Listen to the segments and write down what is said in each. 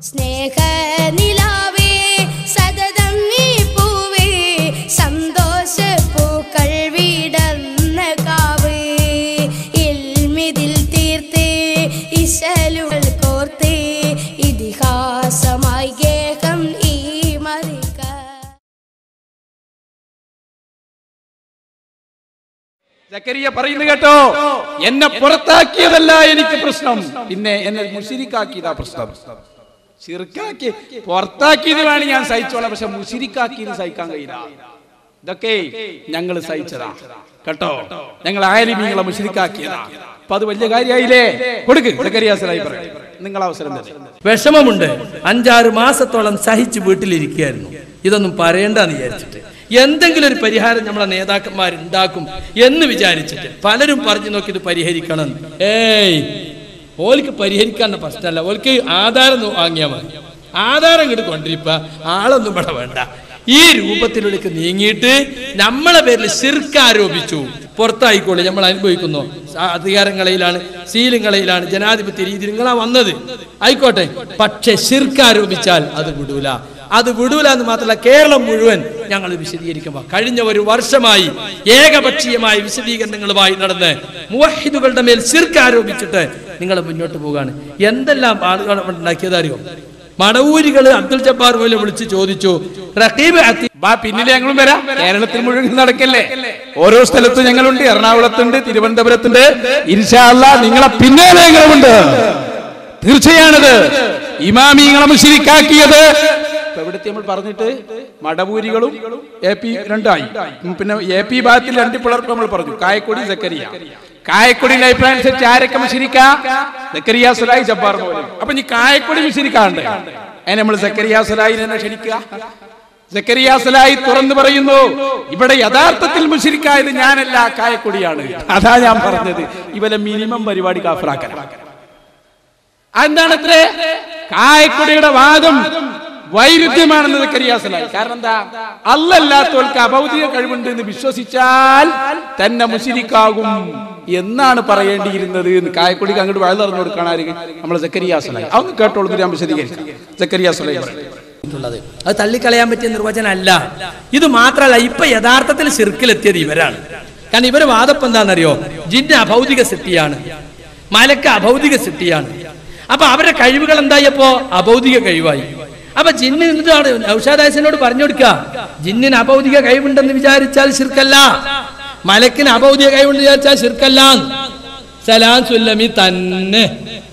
സ്നേഹനിലാവേ സതതം നീ പൂവേ സന്തോഷ പൂക്കൾ വിടന്ന കാവേ ഇൽമിതിൽ തീർത്തേ ഇശലുകൾ കോർത്തേ ഇതിഹാസമായി ഗേഹം ഈ മറിക സക്കരിയ പറയുന്നു കേട്ടോ എന്നെ പുറത്താക്കിയതല്ല എനിക്ക് പ്രശ്നം പിന്നെ എന്നെ മുഷിരിക്കാക്കിയതാ പ്രശ്നം ചിർക്കാക്കി പുറത്താക്കിയത് വേണം ഞാൻ സഹിച്ചോളാം പക്ഷെ മുഷിരിക്കാക്കിയത് സഹിക്കാൻ കഴിയില്ല ഇതൊക്കെ ഞങ്ങൾ സഹിച്ചതാ കേട്ടോ ഞങ്ങൾ ആലിമീങ്ങളെ മുഷിരിക്കാക്കിയതാ അപ്പൊ അത് വലിയ കാര്യമായില്ലേ കൊടുക്ക് സക്കരിയാസലായി പറയാം നിങ്ങൾ അവസരം തന്നെ വിഷമമുണ്ട് അഞ്ചാറ് മാസത്തോളം സഹിച്ച് വീട്ടിലിരിക്കുകയായിരുന്നു ഇതൊന്നും പറയണ്ടെന്ന് വിചാരിച്ചിട്ട് എന്തെങ്കിലും ഒരു പരിഹാരം നമ്മളെ നേതാക്കന്മാരുണ്ടാക്കും എന്ന് വിചാരിച്ചിട്ട് പലരും പറഞ്ഞു നോക്കി ഇത് പരിഹരിക്കണം ഏയ് ഓൽക്ക് പരിഹരിക്കാനുള്ള പ്രശ്നമല്ല ഓൽക്ക് ആധാരം നോ- വാങ്ങിയാൽ മതി ആധാരം ഇങ്ങോട്ട് കൊണ്ടിരിപ്പ ആളൊന്നും ഇവിടെ വേണ്ട ഈ രൂപത്തിലേക്ക് നീങ്ങിയിട്ട് നമ്മളെ പേരിൽ ശിർക്ക് ആരോപിച്ചു പുറത്തായിക്കോളി നമ്മൾ അനുഭവിക്കുന്നു ആ അധികാരങ്ങളയിലാണ് ശീലങ്ങളയിലാണ് ജനാധിപത്യ രീതി നിങ്ങളാ വന്നത് ആയിക്കോട്ടെ പക്ഷെ ശിർക്ക് ആരോപിച്ചാൽ അത് വിടൂല അത് വിടൂല എന്ന് മാത്രമല്ല കേരളം മുഴുവൻ ഞങ്ങൾ വിശദീകരിക്കുമ്പോൾ കഴിഞ്ഞ ഒരു വർഷമായി ഏകപക്ഷീയമായ വിശദീകരണങ്ങളുമായി നടന്ന് മുവഹിദുകളുടെ മേൽ ശിർക്ക് ആരോപിച്ചിട്ട് നിങ്ങൾ മുന്നോട്ട് പോവുകയാണ് എന്തെല്ലാം ആളുകൾ അവിടെ ഉണ്ടാക്കിയത് അറിയോ മടവൂരികള് അബ്ദുൽ ജബ്ബാർ പോലെ വിളിച്ച് ചോദിച്ചു റഹീബ് അത്തി ബാ പിന്നിലെ ഞങ്ങളും വരാം കേരളത്തിൽ മുഴുവൻ നടക്കല്ലേ ഓരോ സ്ഥലത്തും ഞങ്ങളുണ്ട് എറണാകുളത്തുണ്ട് തിരുവനന്തപുരത്തുണ്ട് ഇൻഷാല്ല നിങ്ങളെ പിന്നാലെ ഞങ്ങളുമുണ്ട് തീർച്ചയാണത് ഇമാമിങ്ങളെ മുഷിരിക്കാക്കിയത് ഇപ്പൊ ഇവിടുത്തെ നമ്മൾ പറഞ്ഞിട്ട് മടവൂരികളും എ പി രണ്ടായി ഉം, പിന്നെ എ പി ഭാഗത്തിൽ രണ്ട് പിളർപ്പ് നമ്മൾ പറഞ്ഞു കായക്കൊടി സക്കരിയ കായക്കൊടിയുടെ അഭിപ്രായം അനുസരിച്ച് ആരൊക്കെ മുഷിരിക്ക സക്കരിയ സുലായി ജബ്ബാർ പോലും അപ്പൊ നീ കായക്കൊടി മുഷിരിക്കാണ്ട് അതിന് നമ്മൾ സക്കരിയ സുലായി തന്നെ ക്ഷണിക്കുക സക്കരിയാസലായി തുറന്നു പറയുന്നു ഇവിടെ യഥാർത്ഥത്തിൽ മുഷിരിക്കായത് ഞാനല്ല കായക്കൊടിയാണ് അതാ ഞാൻ പറഞ്ഞത് ഇവരെ മിനിമം പരിപാടി കാഫറാക്കല എന്താണ് അത്രേ കായക്കൊടിയുടെ വാദം വൈരുദ്ധ്യമാണെന്ന് സക്കരിയാസലായി കാരണം എന്താ അല്ലല്ലാത്തവർക്ക് അഭൗതിക കഴിവുണ്ട് എന്ന് വിശ്വസിച്ചാൽ തന്നെ മുഷിരിക്കാകും എന്നാണ് പറയേണ്ടിയിരുന്നത് എന്ന് കായക്കൊടിക്ക് അങ്ങോട്ട് വയലറിഞ്ഞു കൊടുക്കാനായിരിക്കും നമ്മൾ സക്കരിയാസലായി അതൊന്ന് കേട്ടോളൂ ഞാൻ വിശദീകരിക്കാം സക്കരിയാസലായി പറയും ുള്ളത് അത് തള്ളിക്കളയാൻ പറ്റിയ നിർവചനമല്ല ഇത് മാത്രമല്ല ഇപ്പൊ യഥാർത്ഥത്തിൽ ശിർക്കിലെത്തിയത് ഇവരാണ് കാരണം ഇവര് വാദപ്പം എന്താണെന്നറിയോ ജിന്ന് അഭൗതിക സിട്ടിയാണ് മലക്ക് അഭൗതിക സിട്ടിയാണ് അപ്പൊ അവരുടെ കഴിവുകൾ എന്തായപ്പോ അഭൗതിക കഴിവായി അപ്പൊ ജിന്ന് എന്നിട്ടാണ് ഔഷാദാസിനോട് പറഞ്ഞു കൊടുക്കുക ജിന്നിന് അഭൗതിക കഴിവുണ്ടെന്ന് വിചാരിച്ചാൽ ശിർക്കല്ല മലക്കിന് അഭൗതിക കഴിവുണ്ടെന്ന് വിചാരിച്ചാൽ ശിർക്കല്ല സലാം സുല്ലമി തന്നെ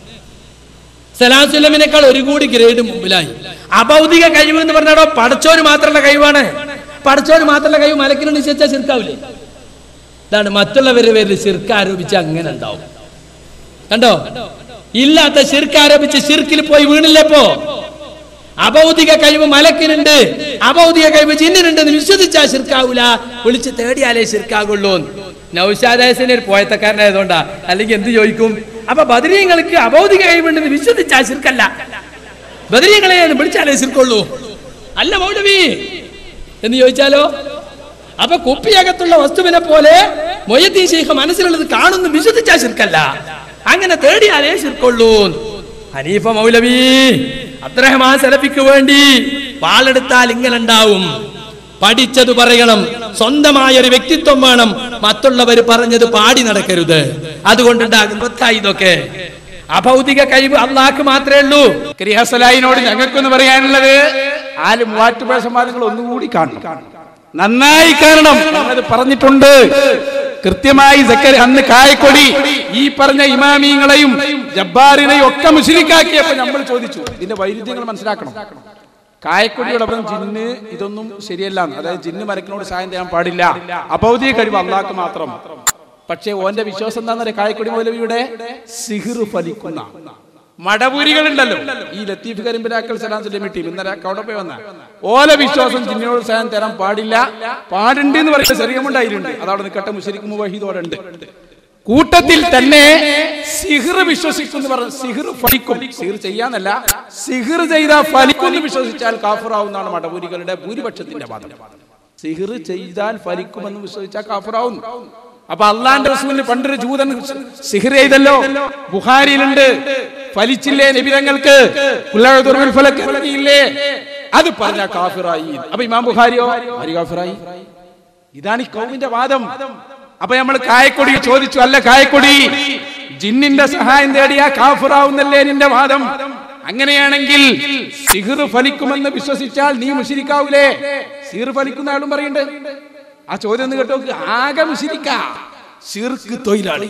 സലാസുല്ലമിനേക്കാൾ ഒരു കൂടി ഗ്രേഡ് മുമ്പിലായി അഭൗതിക കഴിവ് എന്ന് പറഞ്ഞാടോ പടച്ചോന് മാത്രമുള്ള കഴിവാണ് പടച്ചോന് മാത്രമുള്ള കഴിവ് മലക്കിന് നിശ്ചയിച്ചാൽ ചെറുക്കാവില്ലേ ഇതാണ് മറ്റുള്ളവരുടെ പേരിൽ ശിർക്ക് ആരോപിച്ച് അങ്ങനെ ഉണ്ടാവും കണ്ടോ ഇല്ലാത്ത ശിർക്ക് ആരോപിച്ച് ശിർക്കിൽ പോയി വീണില്ലേ ഇപ്പോ അഭൗതിക കഴിവ് മലക്കിനുണ്ട് അഭൗതിക കഴിവ് ജിന്നിനുണ്ട് എന്ന് വിശ്വസിച്ചാൽ ശിർക്കാവൂല വിളിച്ച് തേടിയാലേ ശിർക്കാകുള്ളൂ നൗഷാദാസിനെ ഒരു പോയത്തക്കാരനായതുകൊണ്ടാ അല്ലെങ്കിൽ എന്ത് ചോദിക്കും അപ്പൊ ബദരീങ്ങൾക്ക് അഭൗതിക കഴിവുണ്ടെന്ന് വിശ്വസിച്ചാൽ ശിർക്കല്ല ബദരീങ്ങളെ ഒന്ന് വിളിച്ചാലേ ശിർക്കുള്ളൂ അല്ല മൗലവി എന്ന് ചോദിച്ചാലോ അപ്പൊ കുപ്പിയകത്തുള്ള വസ്തുവിനെ പോലെ മൊയ്യത്തീൻ ശേഖ് മനസ്സിലുള്ളത് കാണുന്നു വിശ്വസിച്ചാൽ ശിർക്കല്ല അങ്ങനെ തേടിയാലേ ശിർക്കുള്ളൂ ഹനീഫ മൗലവി അബ്ദുറഹ്മാൻ സലഫിക്ക് വേണ്ടി വാളെടുത്താൽ ഇങ്ങനെ ഉണ്ടാവും പഠിച്ചത് പറയണം സ്വന്തമായ ഒരു വ്യക്തിത്വം വേണം മറ്റുള്ളവർ പറഞ്ഞത് പാടി നടക്കരുത് അതുകൊണ്ടുണ്ടാകും വൃത്തായി ഇതൊക്കെ അഭൗതിക കഴിവ് അള്ളാഹ്ക്ക് മാത്രമേ ഉള്ളൂ ക്രിയാസലായിനോട് ഞങ്ങൾക്കൊന്ന് പറയാനുള്ളത് ആല് മൂവാറ്റുപുഴ സമാജങ്ങൾ ഒന്നുകൂടി കാണണം നന്നായി കാണണം അത് പറഞ്ഞിട്ടുണ്ട് കൃത്യമായി സക്കരി അന്ന് കായക്കൊടി ഈ പറഞ്ഞ ഇമാമിങ്ങളെയും ജബ്ബാറിനെയും ഒക്കെ മുസ്ലിക്കാക്കിയപ്പോ നമ്മൾ ചോദിച്ചു ഇതിന്റെ വൈരുദ്ധ്യങ്ങൾ മനസ്സിലാക്കണം കായക്കൊടിയുടെ അപ്പുറം ജിന്ന് ഇതൊന്നും ശരിയല്ല അതായത് ജിന്ന് മരക്കിനോട് സഹായം ചെയ്യാൻ പാടില്ല അഭൗതിക കഴിവ് അള്ളാഹ്ക്ക് മാത്രം പക്ഷേ ഓന്റെ വിശ്വാസം എന്താണെന്നറിയ കായക്കൊടി മൗലവിയുടെ സിഹിർ ഫലിക്കുന്ന മടപൂരികളുണ്ടല്ലോ ഈ ലത്തീഫ് കരിമ്പിലാക്കൽ സലാം സുലമി ടീം ഇന്നലെ അവിടെ പോയി വന്ന ഓല വിശ്വാസം ജിന്നോട് സഹായം തരാൻ പാടില്ല പാടുണ്ട് എന്ന് പറയുന്ന ചെറിയമുണ്ടായിട്ടുണ്ട് അതവിടെ നിൽക്കട്ടെ മുഷരിക്കും വഹീദോടെ ഉണ്ട് കൂട്ടത്തിൽ തന്നെ സിഹിർ വിശ്വസിക്കും എന്ന് പറഞ്ഞു സിഹിർ ഫലിക്കും സിഹിർ ചെയ്യാന്നല്ല സിഹിർ ചെയ്താൽ ഫലിക്കും എന്ന് വിശ്വസിച്ചാൽ കാഫറാവുന്നതാണ് മടപൂരികളുടെ ഭൂരിപക്ഷത്തിന്റെ വാദം സിഹിർ ചെയ്താൽ ഫലിക്കുമെന്ന് വിശ്വസിച്ചാൽ കാഫറാവുന്നു അപ്പൊ അള്ളാന്റെ റസൂലിന് പണ്ടൊരു ജൂതൻ സിഹിർ ചെയ്തല്ലോ ബുഹാരിയിലുണ്ട് ഫലിച്ചില്ലേ നിബിതങ്ങൾക്ക് ഫലക്കില്ലേ അത് പറഞ്ഞ കാഫിറായി അപ്പൊ ഇമാം ബുഹാരിയോ ആര് കാഫിറായി ഇതാണ് ഈ കൗമിന്റെ വാദം അപ്പൊ നമ്മൾ കായക്കൊടി ചോദിച്ചു അല്ല കായക്കൊടി ജിന്നിന്റെ സഹായം തേടിയാ കാഫിറാവുന്നല്ലേ നിന്റെ വാദം അങ്ങനെയാണെങ്കിൽ സിഹിർ ഫലിക്കുമെന്ന് വിശ്വസിച്ചാൽ നീ മുഷിരിക്കാവൂലേ സിഹിർ ഫലിക്കുന്ന ആളും പറയുന്നുണ്ട് ആ ചോദ്യം ഒന്ന് കേട്ടോ ആകെ മുഷിരിക്ക സിർക്ക് തൊഴിലാളി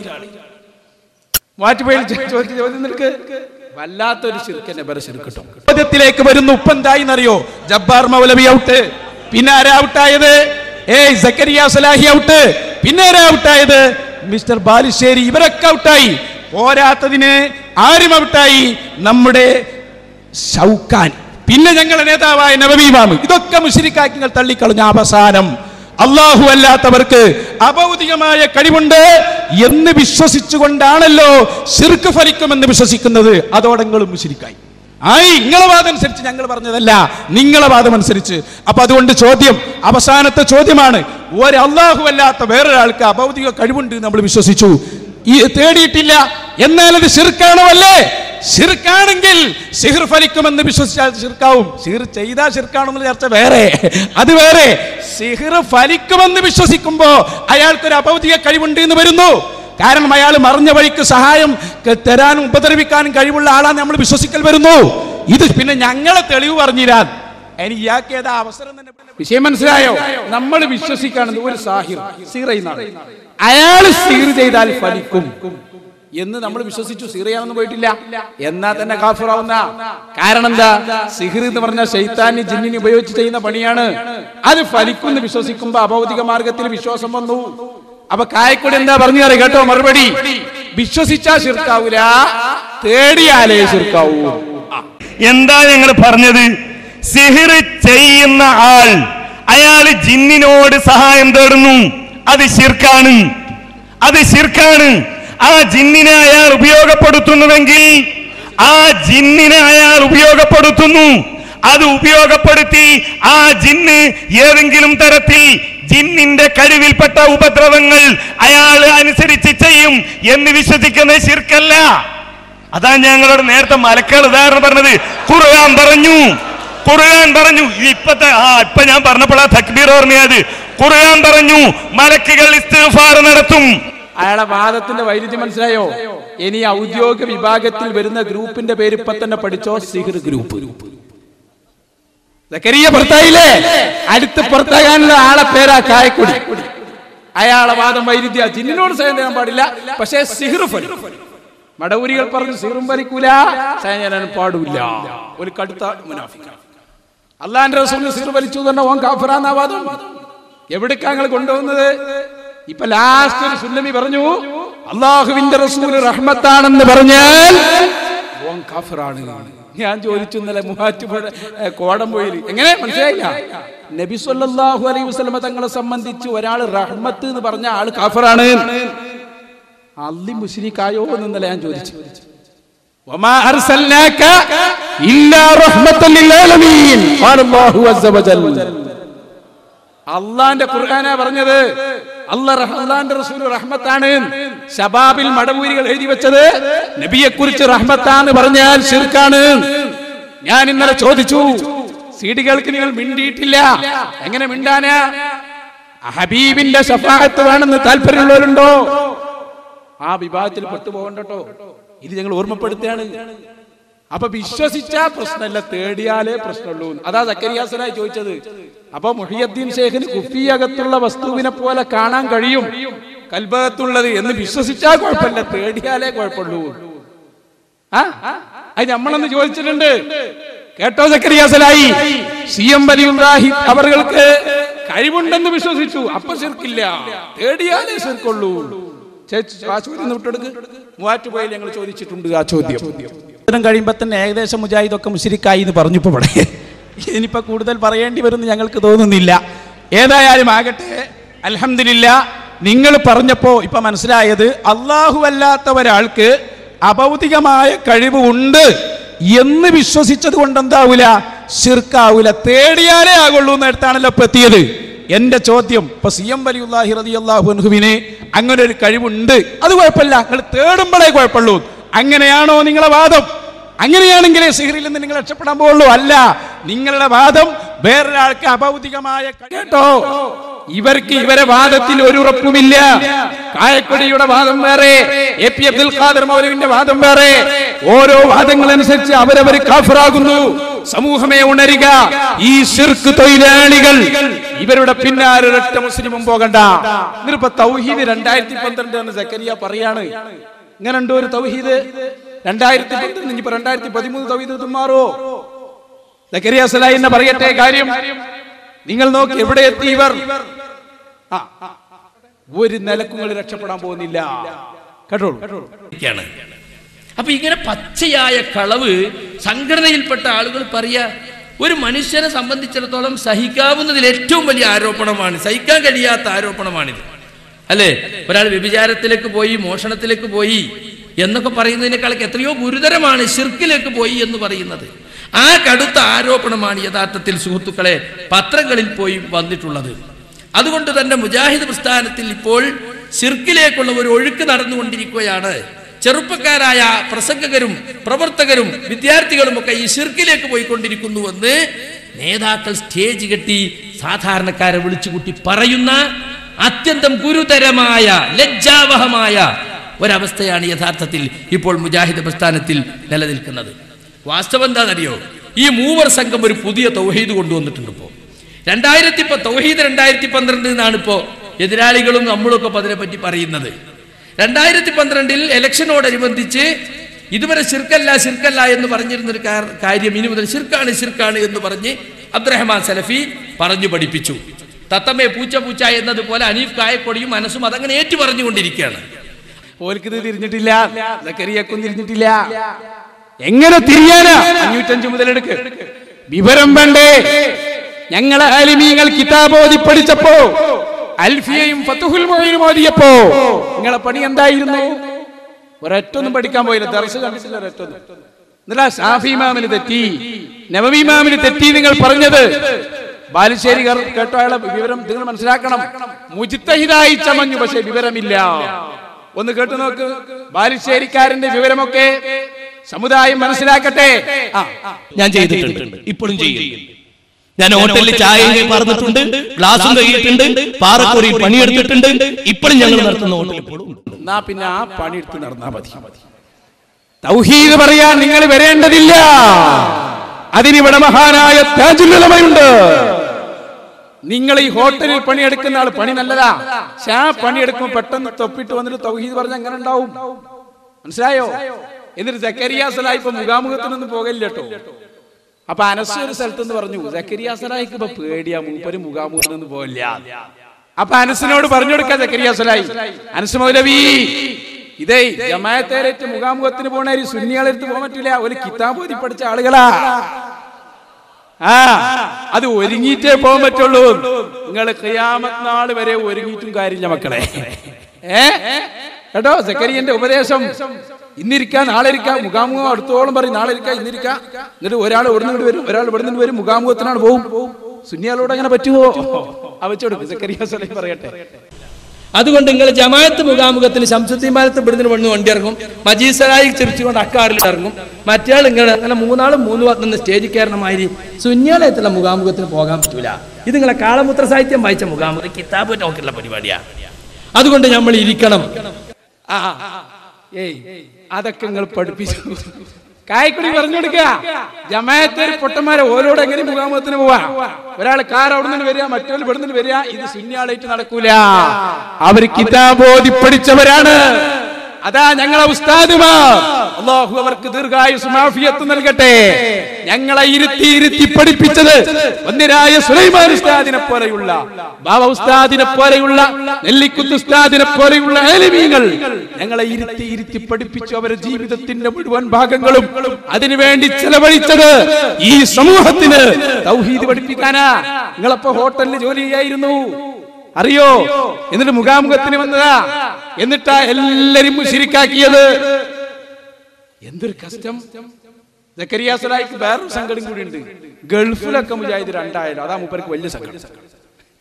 മാറ്റുപോയി ചോദിച്ച ചോദ്യം നിനക്ക് വല്ലാത്തൊരു ശിർക്കന്നെ പേരെ ശിർക്കിട്ടും ചോദ്യത്തിലേക്ക് വരുന്ന ഉപ്പെന്തായി എന്നറിയോ ജബ്ബാർ മൗലവി ഔട്ട് പിന്നെ ആരാ ഔട്ടായത് ഏയ് സക്കരിയ സലാഹി ഔട്ട് പിന്നെ ആരാ ഔട്ടായത് മിസ്റ്റർ ബാലുശ്ശേരി ഇവരൊക്കെ ഔട്ടായി പോരാത്തതിന് ആരും ഔട്ടായി നമ്മുടെ ഷൗക്കാൻ പിന്നെ ഞങ്ങളുടെ നേതാവായ നബവീമാമ് ഇതൊക്കെ മുഷിരിക്കാക്കി നിങ്ങൾ തള്ളിക്കളഞ്ഞ അവസാനം അള്ളാഹു അല്ലാത്തവർക്ക് അഭൗതികമായ കഴിവുണ്ട് എന്ന് വിശ്വസിച്ചുകൊണ്ടാണല്ലോ ശിർക്ക് ഫലിക്കുമെന്ന് വിശ്വസിക്കുന്നത് അതോടങ്ങളും മുഷിരിക്കായി ആയി നിങ്ങളെ വാദം അനുസരിച്ച് ഞങ്ങൾ പറഞ്ഞതല്ല നിങ്ങളെ വാദം അനുസരിച്ച് അപ്പൊ അതുകൊണ്ട് ചോദ്യം അവസാനത്തെ ചോദ്യമാണ് ഒരു അള്ളാഹു അല്ലാത്ത വേറൊരാൾക്ക് അഭൗതിക കഴിവുണ്ട് എന്ന് നമ്മൾ വിശ്വസിച്ചു ഈ തേടിയിട്ടില്ല എന്നാൽ അത് ശിർക്കാണോ അല്ലേ ഷിർക്കാണെങ്കിൽ സിഹിർ ഫലിക്കുമെന്ന് വിശ്വസിച്ചാൽ ഷിർക്കാവും സിഹിർ ചെയ്താൽ ഷിർക്കാണെന്നുള്ള ചർച്ച വേറെ അത് വേറെ സിഹിർ ഫലിക്കുമെന്ന് വിശ്വസിക്കുമ്പോ അയാൾക്കൊരു അഭൗതിക കഴിവുണ്ട് എന്ന് വരുന്നു കാരണം അയാൾ മറിഞ്ഞ വഴിക്ക് സഹായം ക- തരാനും ഉപദ്രവിക്കാനും കഴിവുള്ള ആളാണ് നമ്മൾ വിശ്വസിക്കൽ വരുന്നു ഇത് പിന്നെ ഞങ്ങളെ തെളിവ് പറഞ്ഞിരാൻ ഇനി ഇയാൾക്ക് ഏതാ അവസരം തന്നെ വിഷയം മനസ്സിലായോ നമ്മൾ വിശ്വസിക്കുകയാണെന്ന് ഒരു സാഹിർ സീർ ചെയ്യുന്നതാണ് അയാൾ സീർ ചെയ്താൽ ഫലിക്കും എന്ന് നമ്മൾ വിശ്വസിച്ചു സീറിയാണെന്ന് പോയിട്ടില്ല എന്നാ തന്നെ കാഫിറാവുന്ന കാരണം എന്താ സിഹിർ എന്ന് പറഞ്ഞ ശൈത്താനി ജിന്നിനെ ഉപയോഗിച്ച് ചെയ്യുന്ന പണിയാണ് അത് ഫലിക്കുന്ന് വിശ്വസിക്കുമ്പോ അഭൗതിക മാർഗത്തിൽ വിശ്വാസം വന്നു അപ്പൊ കായക്കൂടെ എന്താ പറഞ്ഞു തരാം കേട്ടോ മറുപടി വിശ്വസിച്ചാ ശിർക്കാവൂല തേടിയാലേ ശിർക്കാവൂ എന്താ ഞങ്ങൾ പറഞ്ഞത് സിഹിർ ചെയ്യുന്ന ആൾ അയാള് ജിന്നിനോട് സഹായം തേടുന്നു അത് ശിർക്കാണ് അത് ശിർക്കാണ് ആ ജിന്നിനെ അയാൾ ഉപയോഗപ്പെടുത്തുന്നുവെങ്കിൽ ആ ജിന്നിനെ അയാൾ ഉപയോഗപ്പെടുത്തുന്നു അത് ഉപയോഗപ്പെടുത്തി ആ ജിന്ന് ഏതെങ്കിലും തരത്തിൽ ജിന്നിന്റെ കഴിവിൽപ്പെട്ട ഉപദ്രവങ്ങൾ അയാൾ അനുസരിച്ച് ചെയ്യും എന്ന് വിശ്വസിക്കുന്ന ശിർക്കല്ല അതാ ഞങ്ങളോട് നേരത്തെ മലക്കൾ ഉദാഹരണം പറഞ്ഞത് ഖുർആൻ പറഞ്ഞു ഖുർആൻ പറഞ്ഞു ഇത് ഇപ്പത്തെ ആ ഇപ്പൊ ഞാൻ പറഞ്ഞപ്പോഴാ തക്ബീർ ഓർമ്മയത് ഖുർആൻ പറഞ്ഞു മലക്കുകൾ ഇസ്തിഗ്ഫാർ നടത്തും അയാളെ വാദത്തിന്റെ വൈരുദ്ധ്യം മനസ്സിലായോ ഇനി ഔദ്യോഗിക വിഭാഗത്തിൽ വരുന്ന ഗ്രൂപ്പിന്റെ പേര് ഇപ്പൊ തന്നെ പഠിച്ചോ സിഹിർ ഗ്രൂപ്പ് സക്കരിയ പുറത്തായില്ലേ അടുത്ത് പുറത്താകാനുള്ള ആളെ പേരാ കായക്കുടി അയാളെ വാദം വൈരുദ്ധ്യ ജിന്നിനോട് സഹായം തരാൻ പാടില്ല പക്ഷേ സിഹിർ ഫലിക്കും മടവൂരികൾ പറഞ്ഞു സിഹിറും ഫലിക്കൂല സഹായം തരാൻ പാടില്ല ഒരു കടുത്ത മുനാഫിക്കാണ് അള്ളാന്റെ റസൂലിന് സിഹിർ വലിച്ചു തന്നെ ഓൻ കാഫറാന്ന വാദം എവിടേക്കാ നിങ്ങൾ കൊണ്ടുപോകുന്നത് ഇപ്പൊ ലാസ്റ്റ് ഒരു സുല്ലമി പറഞ്ഞു അള്ളാഹുവിന്റെ റസൂൽ റഹ്മത്താണെന്ന് പറഞ്ഞാൽ ഓൻ കാഫിറാണ് ഞാൻ ചോദിച്ചു ഇന്നലെ മൂവാറ്റുപുഴ ഏ, കോടംപൊയിൽ എങ്ങനെ മനസ്സിലായില്ല നബി സല്ലല്ലാഹു അലൈഹി വസല്ലമ തങ്ങളെ സംബന്ധിച്ച് ഒരാൾ റഹ്മത്ത് എന്ന് പറഞ്ഞ ആള് കാഫിറാണ് അള്ളി മുസ്ലിക്കായോ എന്ന് ഇന്നലെ ഞാൻ ചോദിച്ചു وما أرسلناك إلا رحمة للعالمين قال الله عز وجل അള്ളാന്റെ ഖുർആനാ പറഞ്ഞത് അല്ല അള്ളാന്റെ റസൂൽ റഹ്മത്താണ് ശബാബിൽ മടവൂരികൾ എഴുതി വെച്ചത് നബിയെ കുറിച്ച് റഹ്മത്താന്ന് പറഞ്ഞാൽ ഷിർക്കാണ് ഞാൻ ഇന്നലെ ചോദിച്ചു സീഡികൾക്ക് നിങ്ങൾ മിണ്ടിയിട്ടില്ല എങ്ങനെ മിണ്ടാനാ ഹബീബിന്റെ ഷഫാഅത്ത് വേണമെന്ന് താല്പര്യമുള്ളവരുണ്ടോ ആ വിഭാഗത്തിൽ പെട്ടുപോകണ്ടോ ഇത് ഞങ്ങൾ ഓർമ്മപ്പെടുത്തുകയാണ് അപ്പൊ വിശ്വസിച്ചാ പ്രശ്നമല്ല തേടിയാലേ പ്രശ്നമുള്ളൂ അതാ സക്കരിയാസനായി ചോദിച്ചത് അപ്പൊ മുഹിയദ്ദീൻ ഷേഖിന് കുഫിയകത്തുള്ള വസ്തുവിനെ പോലെ കാണാൻ കഴിയും കൽബകത്തുള്ളത് എന്ന് വിശ്വസിച്ചാൽ കുഴപ്പമില്ല തേടിയാലേ കുഴപ്പമുള്ളൂ ആ അത് നമ്മളന്ന് ചോദിച്ചിട്ടുണ്ട് കേട്ടോ സക്കരിയാസലായി സി എം വലിയുല്ലാഹി അവർക്ക് കഴിവുണ്ടെന്ന് വിശ്വസിച്ചു അപ്പൊ ശിർക്കില്ല തേടിയാലേ ശിർക്കുള്ളൂ ചേച്ചി, ആ ചോദ്യം ഒന്ന് വിട്ടെടുക്ക് മൂവാറ്റുപോയിൽ ഞങ്ങൾ ചോദിച്ചിട്ടുണ്ട് ആ ചോദ്യം ഉത്തരം കഴിയുമ്പോ തന്നെ ഏകദേശം മുജാഹിദൊക്കെ മുഷിരിക്കായി എന്ന് പറഞ്ഞപ്പോ ഇവിടെ ഇനിയിപ്പോ കൂടുതൽ പറയേണ്ടി വരുമെന്ന് ഞങ്ങൾക്ക് തോന്നുന്നില്ല ഏതായാലും ആകട്ടെ അൽഹംദുലില്ല നിങ്ങൾ പറഞ്ഞപ്പോ ഇപ്പൊ മനസ്സിലായത് അള്ളാഹു അല്ലാത്ത ഒരാൾക്ക് അഭൗതികമായ കഴിവ് ഉണ്ട് എന്ന് വിശ്വസിച്ചത് കൊണ്ട് എന്താവൂല ശിർക്കാവൂല തേടിയാലേ ആകുള്ളൂ എന്നിടത്താണല്ലോ ഇപ്പൊ എത്തിയത് എന്റെ ചോദ്യം ഇപ്പൊ സി എം വലിയുല്ലാഹി റളിയല്ലാഹു അൻഹുവിന് അങ്ങനെ ഒരു കഴിവുണ്ട് അത് കുഴപ്പമില്ല നിങ്ങൾ തേടുമ്പോഴേ കുഴപ്പമുള്ളൂ അങ്ങനെയാണോ നിങ്ങളെ വാദം അങ്ങനെയാണെങ്കിലേ സിഹറിൽ നിന്ന് നിങ്ങൾ രക്ഷപ്പെടാൻ പോകുള്ളൂ അല്ല നിങ്ങളുടെ വാദം വേറൊരാൾക്ക് അഭൗതികമായ കഴി- കേട്ടോ ഇവർക്ക് ഇവരെ വാദത്തിൽ ഒരു ഉറപ്പുമില്ല കായക്കൊടിയുടെ വാദം വേറെ എ പി അബ്ദുൽ ഖാദർ മൗലവിന്റെ വാദം വേറെ ഓരോ വാദങ്ങളനുസരിച്ച് അവരവർ കാഫറാകുന്നു സമൂഹമേ ഉണരുക ഈ ശിർക്ക് തൊഴിലാളികൾ ഇവരുടെ പിന്നാലെ ഒരൊറ്റ മുസ്ലിമും പോകണ്ട എന്നിട്ടിപ്പോ തൗഹീദ് രണ്ടായിരത്തി പന്ത്രണ്ട് എന്ന് സക്കരിയ പറയാണ് ഇങ്ങനെ ഉണ്ടോ ഒരു തൗഹീദ് രണ്ടായിരത്തി പന്ത്രണ്ട് ഇനിയിപ്പോ രണ്ടായിരത്തി പതിമൂന്ന് തൗഹീദ് ഇത് മാറോ സക്കരിയ സലായി എന്ന് പറയട്ടെ കാര്യം നിങ്ങൾ നോക്കി എവിടെ എത്തി ഇവർ ആ, ഒരു നിലക്കും നിങ്ങൾ രക്ഷപ്പെടാൻ പോകുന്നില്ല കേട്ടോളൂ ാണ് അപ്പൊ ഇങ്ങനെ പച്ചയായ കളവ് സംഘടനയിൽപ്പെട്ട ആളുകൾ പറയാ ഒരു മനുഷ്യനെ സംബന്ധിച്ചിടത്തോളം സഹിക്കാവുന്നതിൽ ഏറ്റവും വലിയ ആരോപണമാണ് സഹിക്കാൻ കഴിയാത്ത ആരോപണമാണിത് അല്ലേ ഒരാൾ വ്യഭിചാരത്തിലേക്ക് പോയി മോഷണത്തിലേക്ക് പോയി എന്നൊക്കെ പറയുന്നതിനേക്കാളൊക്കെ എത്രയോ ഗുരുതരമാണ് ഷിർക്കിലേക്ക് പോയി എന്ന് പറയുന്നത് ആ കടുത്ത ആരോപണമാണ് യഥാർത്ഥത്തിൽ സുഹൃത്തുക്കളെ പത്രങ്ങളിൽ പോയി വന്നിട്ടുള്ളത് അതുകൊണ്ട് തന്നെ മുജാഹിദ് പ്രസ്ഥാനത്തിൽ ഇപ്പോൾ ഷിർക്കിലേക്കുള്ള ഒരു ഒഴുക്ക് നടന്നുകൊണ്ടിരിക്കുകയാണ് ചെറുപ്പക്കാരായ പ്രസംഗകരും പ്രവർത്തകരും വിദ്യാർത്ഥികളും ഒക്കെ ഈ ഷിർക്കിലേക്ക് പോയിക്കൊണ്ടിരിക്കുന്നുവെന്ന് നേതാക്കൾ സ്റ്റേജ് കെട്ടി സാധാരണക്കാരെ വിളിച്ചുകൂട്ടി പറയുന്ന അത്യന്തം ഗുരുതരമായ ലജ്ജാവഹമായ ഒരവസ്ഥയാണ് യഥാർത്ഥത്തിൽ ഇപ്പോൾ മുജാഹിദ് പ്രസ്ഥാനത്തിൽ നിലനിൽക്കുന്നത് വാസ്തവം എന്താണെന്നറിയോ ഈ മൂവർ സംഘം ഒരു പുതിയ തൗഹീദ് കൊണ്ടുവന്നിട്ടുണ്ട് ഇപ്പോൾ രണ്ടായിരത്തി ഇപ്പൊ തൗഹീദ് രണ്ടായിരത്തി പന്ത്രണ്ട് എന്നാണ് ഇപ്പോ എതിരാളികളും നമ്മളൊക്കെ ഇപ്പൊ അതിനെപ്പറ്റി പറയുന്നത് രണ്ടായിരത്തി പന്ത്രണ്ടിൽ ഇലക്ഷനോടനുബന്ധിച്ച് ഇതുവരെ ശിർക്കല്ല ശിർക്കല്ല എന്ന് പറഞ്ഞിരുന്ന ഒരു കാർ- കാര്യം ഇനി മുതൽ ശിർക്കാണ് ശിർക്കാണ് എന്ന് പറഞ്ഞ് അബ്ദുറഹ്മാൻ സലഫി പറഞ്ഞു പഠിപ്പിച്ചു തത്തമ്മേ പൂച്ച പൂച്ച എന്നതുപോലെ അനീഫ് കായക്കൊടിയും മനസ്സും അതങ്ങനെ ഏറ്റു പറഞ്ഞുകൊണ്ടിരിക്കുകയാണ് ഓൽക്കിത് തിരിഞ്ഞിട്ടില്ല സക്കരിയക്കും തിരിഞ്ഞിട്ടില്ല എങ്ങനെ തിരിയാനാ അഞ്ഞൂറ്റഞ്ച് മുതലെടുക്ക് വിവരം വേണ്ടേ ഞങ്ങളെ ആലിമീങ്ങൾ കിതാബോധി പഠിച്ചപ്പോ അൽഫിയയും ഫത്തുഹുൽ മൊഴിയും ഓതിയപ്പോ നിങ്ങളെ പണി എന്തായിരുന്നു ഒരൊറ്റൊന്നും പഠിക്കാൻ പോയില്ല ദർസ് കണ്ടിട്ടില്ല ഒരൊറ്റൊന്നും എന്നിട്ടാ ഷാഫി ഇമാമിന് തെറ്റി നവമി ഇമാമിന് തെറ്റി നിങ്ങൾ പറഞ്ഞത് ബാലുശ്ശേരി കർ- കേട്ടോ അയാളെ വിവരം നിങ്ങൾ മനസ്സിലാക്കണം മുജിത്തഹിതായി ചമഞ്ഞു പക്ഷെ വിവരമില്ല ഒന്ന് കേട്ടു നോക്ക് ബാലുശ്ശേരിക്കാരന്റെ വിവരമൊക്കെ സമുദായം മനസ്സിലാക്കട്ടെ ആ ഞാൻ ചെയ്തിട്ടുണ്ട് ഇപ്പോഴും ചെയ്യും ഞാൻ ഹോട്ടലിൽ ചായയും പറഞ്ഞിട്ടുണ്ട് ഗ്ലാസും കഴിയിട്ടുണ്ട് പാറക്കുറി പണിയെടുത്തിട്ടുണ്ട് ഇപ്പോഴും ഞങ്ങൾ നടത്തുന്ന ഹോട്ടൽ ഇപ്പോഴും ഉണ്ട്. എന്നാ പിന്നെ ആ പണിയെടുത്ത് നടന്നാ മതി തൗഹീദ് പറയാൻ നിങ്ങൾ വരേണ്ടതില്ല അതിനിവിടെ മഹാനായ താജുല്ലുലമയുണ്ട് നിങ്ങൾ ഈ ഹോട്ടലിൽ പണിയെടുക്കുന്ന ആൾ പണി നല്ലതാ പക്ഷെ ആ പണിയെടുക്കുമ്പോൾ പെട്ടെന്ന് തൊപ്പിട്ട് വന്നിട്ട് തൗഹീദ് പറഞ്ഞ അങ്ങനെ ഉണ്ടാവും മനസ്സിലായോ എന്നിട്ട് സക്കരിയാസലായി ഇപ്പൊ മുഖാമുഖത്തിനൊന്നും പോകില്ല കേട്ടോ അപ്പൊ അനസ് ഒരു സ്ഥലത്തുനിന്ന് പറഞ്ഞു സക്കരിയാസലായിക്ക് ഇപ്പൊ പേടിയാ മൂപ്പര് മുഖാമുഖത്തിനൊന്നും പോകില്ല അപ്പൊ അനസിനോട് പറഞ്ഞു കൊടുക്ക സക്കരിയാസലായി അനസ് മൗലവി ഇതേ ജമായത്തേരേറ്റ് മുഖാമുഖത്തിന് പോണ ഒരു സുന്നികളെടുത്ത് പോകാൻ പറ്റില്ല ഒരു കിതാബ് ഓതി പഠിച്ച ആളുകളാ ആ അത് ഒരുങ്ങിയിട്ടേ പോകാൻ പറ്റുള്ളൂ നിങ്ങൾ ഖിയാമത്ത് നാൾ വരെ ഒരുങ്ങിയിട്ടും കാര്യമില്ല മക്കളെ ഏ കേട്ടോ സക്കരിയന്റെ ഉപദേശം ഇന്നിരിക്കാം നാളെ ഇരിക്കാം മുഖാമുഖം അടുത്തോളം പറയും നാളെ ഇരിക്കാം ഇന്നിരിക്കാം എന്നിട്ട് ഒരാൾ ഇവിടെ നിന്ന് വരും ഒരാൾ ഇവിടെ നിന്ന് വരും മുഖാമുഖത്തിനാണ് പോകും സുന്നിയാളോട് അങ്ങനെ പറ്റുമോ ആ വെച്ചോടുക്കും സക്കരിയ സലഹി പറയട്ടെ അതുകൊണ്ട് നിങ്ങൾ ജമാഅത്ത് മുഖാമുഖത്തിന് ശംസുദ്ദീമാനത്ത് ഇവിടുന്ന് വന്ന് വണ്ടി ഇറങ്ങും മജീസരായി ചിരിച്ചുകൊണ്ട് അക്കാറിൽ ഇറങ്ങും മറ്റേയാൾ ഇങ്ങനെ അങ്ങനെ മൂന്നാളും മൂന്ന് ഭാഗത്ത് നിന്ന് സ്റ്റേജിൽ കയറണമാതിരി സുന്യാലയത്തുള്ള മുഖാമുഖത്തിന് പോകാൻ പറ്റൂല ഇത് നിങ്ങളെ കാളമുത്ര സാഹിത്യം വായിച്ച മുഖാമുഖം കിതാബ് നോക്കിയുള്ള പരിപാടിയാണ് അതുകൊണ്ട് നമ്മൾ ഇരിക്കണം ആ ഏയ് അതൊക്കെ നിങ്ങൾ പഠിപ്പിച്ചു കായക്കുടി പറഞ്ഞു കൊടുക്കുക ജമായത്തേര് പൊട്ടന്മാരെ ഓരോട് എങ്ങനെ മുഖാമുഖത്തിന് പോവാ ഒരാൾ കാർ അവിടെ നിന്ന് വരിക മറ്റൊരു ഇവിടെ നിന്ന് വരിക ഇത് സുന്യാളായിട്ട് നടക്കൂല അവർ കിതാബോധി പഠിച്ചവരാണ് അതാ ഞങ്ങളെ ഉസ്താദുമാർ അള്ളാഹു അവർക്ക് ദീർഘായുസ് മാഫിയത്ത് നൽകട്ടെ ഞങ്ങളെ ഇരുത്തി ഇരുത്തി പഠിപ്പിച്ചത് ഒന്നിരായ സുലൈമാൻ ഉസ്താദിനെ പോലെയുള്ള ബാബ ഉസ്താദിനെ പോലെയുള്ള നെല്ലിക്കുത്ത് ഉസ്താദിനെ പോലെയുള്ള ആലിമീങ്ങൾ ഞങ്ങളെ ഇരുത്തി ഇരുത്തി പഠിപ്പിച്ചു അവരുടെ ജീവിതത്തിന്റെ മുഴുവൻ ഭാഗങ്ങളും അതിനുവേണ്ടി ചെലവഴിച്ചത് ഈ സമൂഹത്തിന് തൗഹീദ് പഠിപ്പിക്കാനാ നിങ്ങളപ്പോ ഹോട്ടലിൽ ജോലി ചെയ്യായിരുന്നു അറിയോ എന്നിട്ട് മുഖാമുഖത്തിന് വന്നതാ എന്നിട്ടാ എല്ലാരും മുഷിരിക്കാക്കിയത് എന്തൊരു കഷ്ടം സക്കരിയാസലായിക്ക് വേറൊരു സങ്കടം കൂടി ഉണ്ട് ഗൾഫിലൊക്കെ മുജാഹിദ് രണ്ടായാലും അതാ മൂപ്പർക്ക് വലിയ സങ്കടം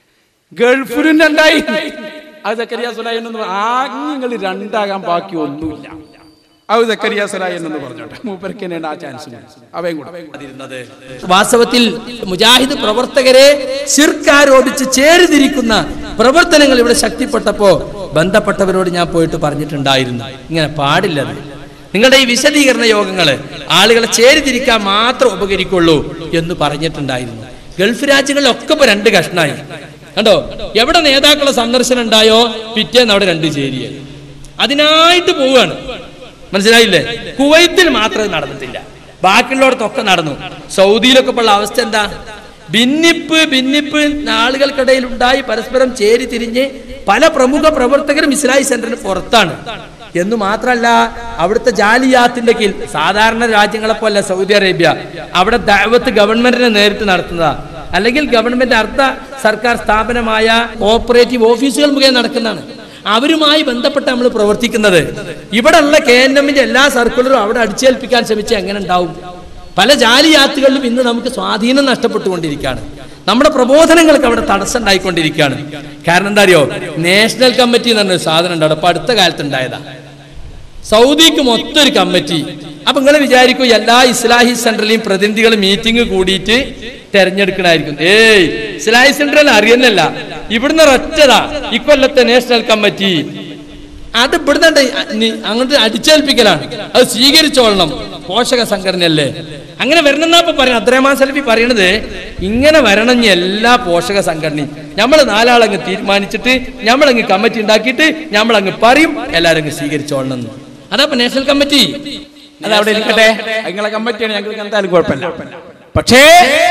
ഗൾഫിലും രണ്ടായി അത് സക്കരിയ സുലായി എന്ന് ആങ്ങൾ രണ്ടാകാൻ ബാക്കി ഒന്നുമില്ല അത് സക്കരിയ സുലായി എന്ന് പറഞ്ഞോട്ടെ മൂപ്പർക്ക് തന്നെയാണ് ആ ചാൻസ് അവയും കൂടെ വാസ്തവത്തിൽ മുജാഹിദ് പ്രവർത്തകരെ ശിർക്ക് ആരോപിച്ച് ചേരിതിരിക്കുന്ന പ്രവർത്തനങ്ങൾ ഇവിടെ ശക്തിപ്പെട്ടപ്പോ ബന്ധപ്പെട്ടവരോട് ഞാൻ പോയിട്ട് പറഞ്ഞിട്ടുണ്ടായിരുന്നു ഇങ്ങനെ പാടില്ലത് നിങ്ങളുടെ ഈ വിശദീകരണ യോഗങ്ങള് ആളുകളെ ചേരിതിരിക്കാൻ മാത്രം ഉപകരിക്കുള്ളൂ എന്ന് പറഞ്ഞിട്ടുണ്ടായിരുന്നു ഗൾഫ് രാജ്യങ്ങളിലൊക്കെ ഇപ്പൊ രണ്ട് കഷ്ണായി കണ്ടോ എവിടെ നേതാക്കളെ സന്ദർശനം ഉണ്ടായോ പിറ്റേന്ന് അവിടെ രണ്ട് ചേരിയായി അതിനായിട്ട് പോവുകയാണ് മനസ്സിലായില്ലേ കുവൈത്തിൽ മാത്രം ഇത് നടന്നിട്ടില്ല ബാക്കിയുള്ളടത്തൊക്കെ നടന്നു സൗദിയിലൊക്കെ ഉള്ള അവസ്ഥ എന്താ ഭിന്നിപ്പ് ഭിന്നിപ്പ് ആളുകൾക്കിടയിൽ ഉണ്ടായി പരസ്പരം ചേരി തിരിഞ്ഞ് പല പ്രമുഖ പ്രവർത്തകരും ഇസ്ലാഹി സെന്ററിന് പുറത്താണ് എന്ന് മാത്രമല്ല അവിടുത്തെ ജാലിയാത്തിന്റെ കീഴിൽ സാധാരണ രാജ്യങ്ങളെ പോലെ സൗദി അറേബ്യ അവിടെ ദഅവത്ത് ഗവൺമെന്റിനെ നേരിട്ട് നടത്തുന്നതാ അല്ലെങ്കിൽ ഗവൺമെന്റ് അർദ്ധ സർക്കാർ സ്ഥാപനമായ കോപ്പറേറ്റീവ് ഓഫീസുകൾ മുഖേന നടക്കുന്നതാണ് അവരുമായി ബന്ധപ്പെട്ട് നമ്മൾ പ്രവർത്തിക്കുന്നത് ഇവിടെയുള്ള കെ എൻ എമ്മിന്റെ എല്ലാ സർക്കിളും അവിടെ അടിച്ചേൽപ്പിക്കാൻ ശ്രമിച്ചാൽ എങ്ങനെ ഉണ്ടാവും പല ജാലിയാത്തുകളിലും ഇന്ന് നമുക്ക് സ്വാധീനം നഷ്ടപ്പെട്ടുകൊണ്ടിരിക്കുകയാണ് നമ്മുടെ പ്രബോധനങ്ങൾക്ക് അവിടെ തടസ്സം ഉണ്ടായിക്കൊണ്ടിരിക്കുകയാണ് കാരണം എന്താ അറിയോ നാഷണൽ കമ്മിറ്റി എന്ന് പറഞ്ഞൊരു സാധനം ഉണ്ട് അവിടെ ഇപ്പൊ അടുത്ത കാലത്ത് ഉണ്ടായതാ സൗദിക്ക് മൊത്തം ഒരു കമ്മിറ്റി അപ്പൊ നിങ്ങൾ വിചാരിക്കും എല്ലാ ഇസ്ലാഹി സെന്ററിലെയും പ്രതിനിധികൾ മീറ്റിംഗ് കൂടിയിട്ട് തെരഞ്ഞെടുക്കണായിരിക്കും ഏയ് ഇസ്ലാഹി സെന്ററിൽ അറിയുന്നല്ല ഇവിടുന്ന് ഒറ്റതാ ഇക്കൊല്ലത്തെ നാഷണൽ കമ്മിറ്റി അത് ഇവിടുന്ന് അങ്ങോട്ട് അടിച്ചേൽപ്പിക്കലാണ് അത് സ്വീകരിച്ചോളണം പോഷക സംഘടനയല്ലേ അങ്ങനെ വരണമെന്നാ പറയും അബ്ദുറഹ്മാൻ സലഫി പറയണത് ഇങ്ങനെ വരണം ഇനി എല്ലാ പോഷക സംഘടനയും നമ്മൾ നാലാളങ്ങ് തീരുമാനിച്ചിട്ട് നമ്മളങ്ങ് കമ്മിറ്റി ഉണ്ടാക്കിയിട്ട് നമ്മളങ്ങ് പറയും എല്ലാവരും അങ്ങ് സ്വീകരിച്ചോളണം എന്ന്. അതാ ഇപ്പൊ നാഷണൽ കമ്മിറ്റി അത് അവിടെ ഇരിക്കട്ടെ നിങ്ങളെ കമ്മിറ്റിയാണ് ഞങ്ങൾക്ക് എന്തായാലും കുഴപ്പമില്ല പക്ഷേ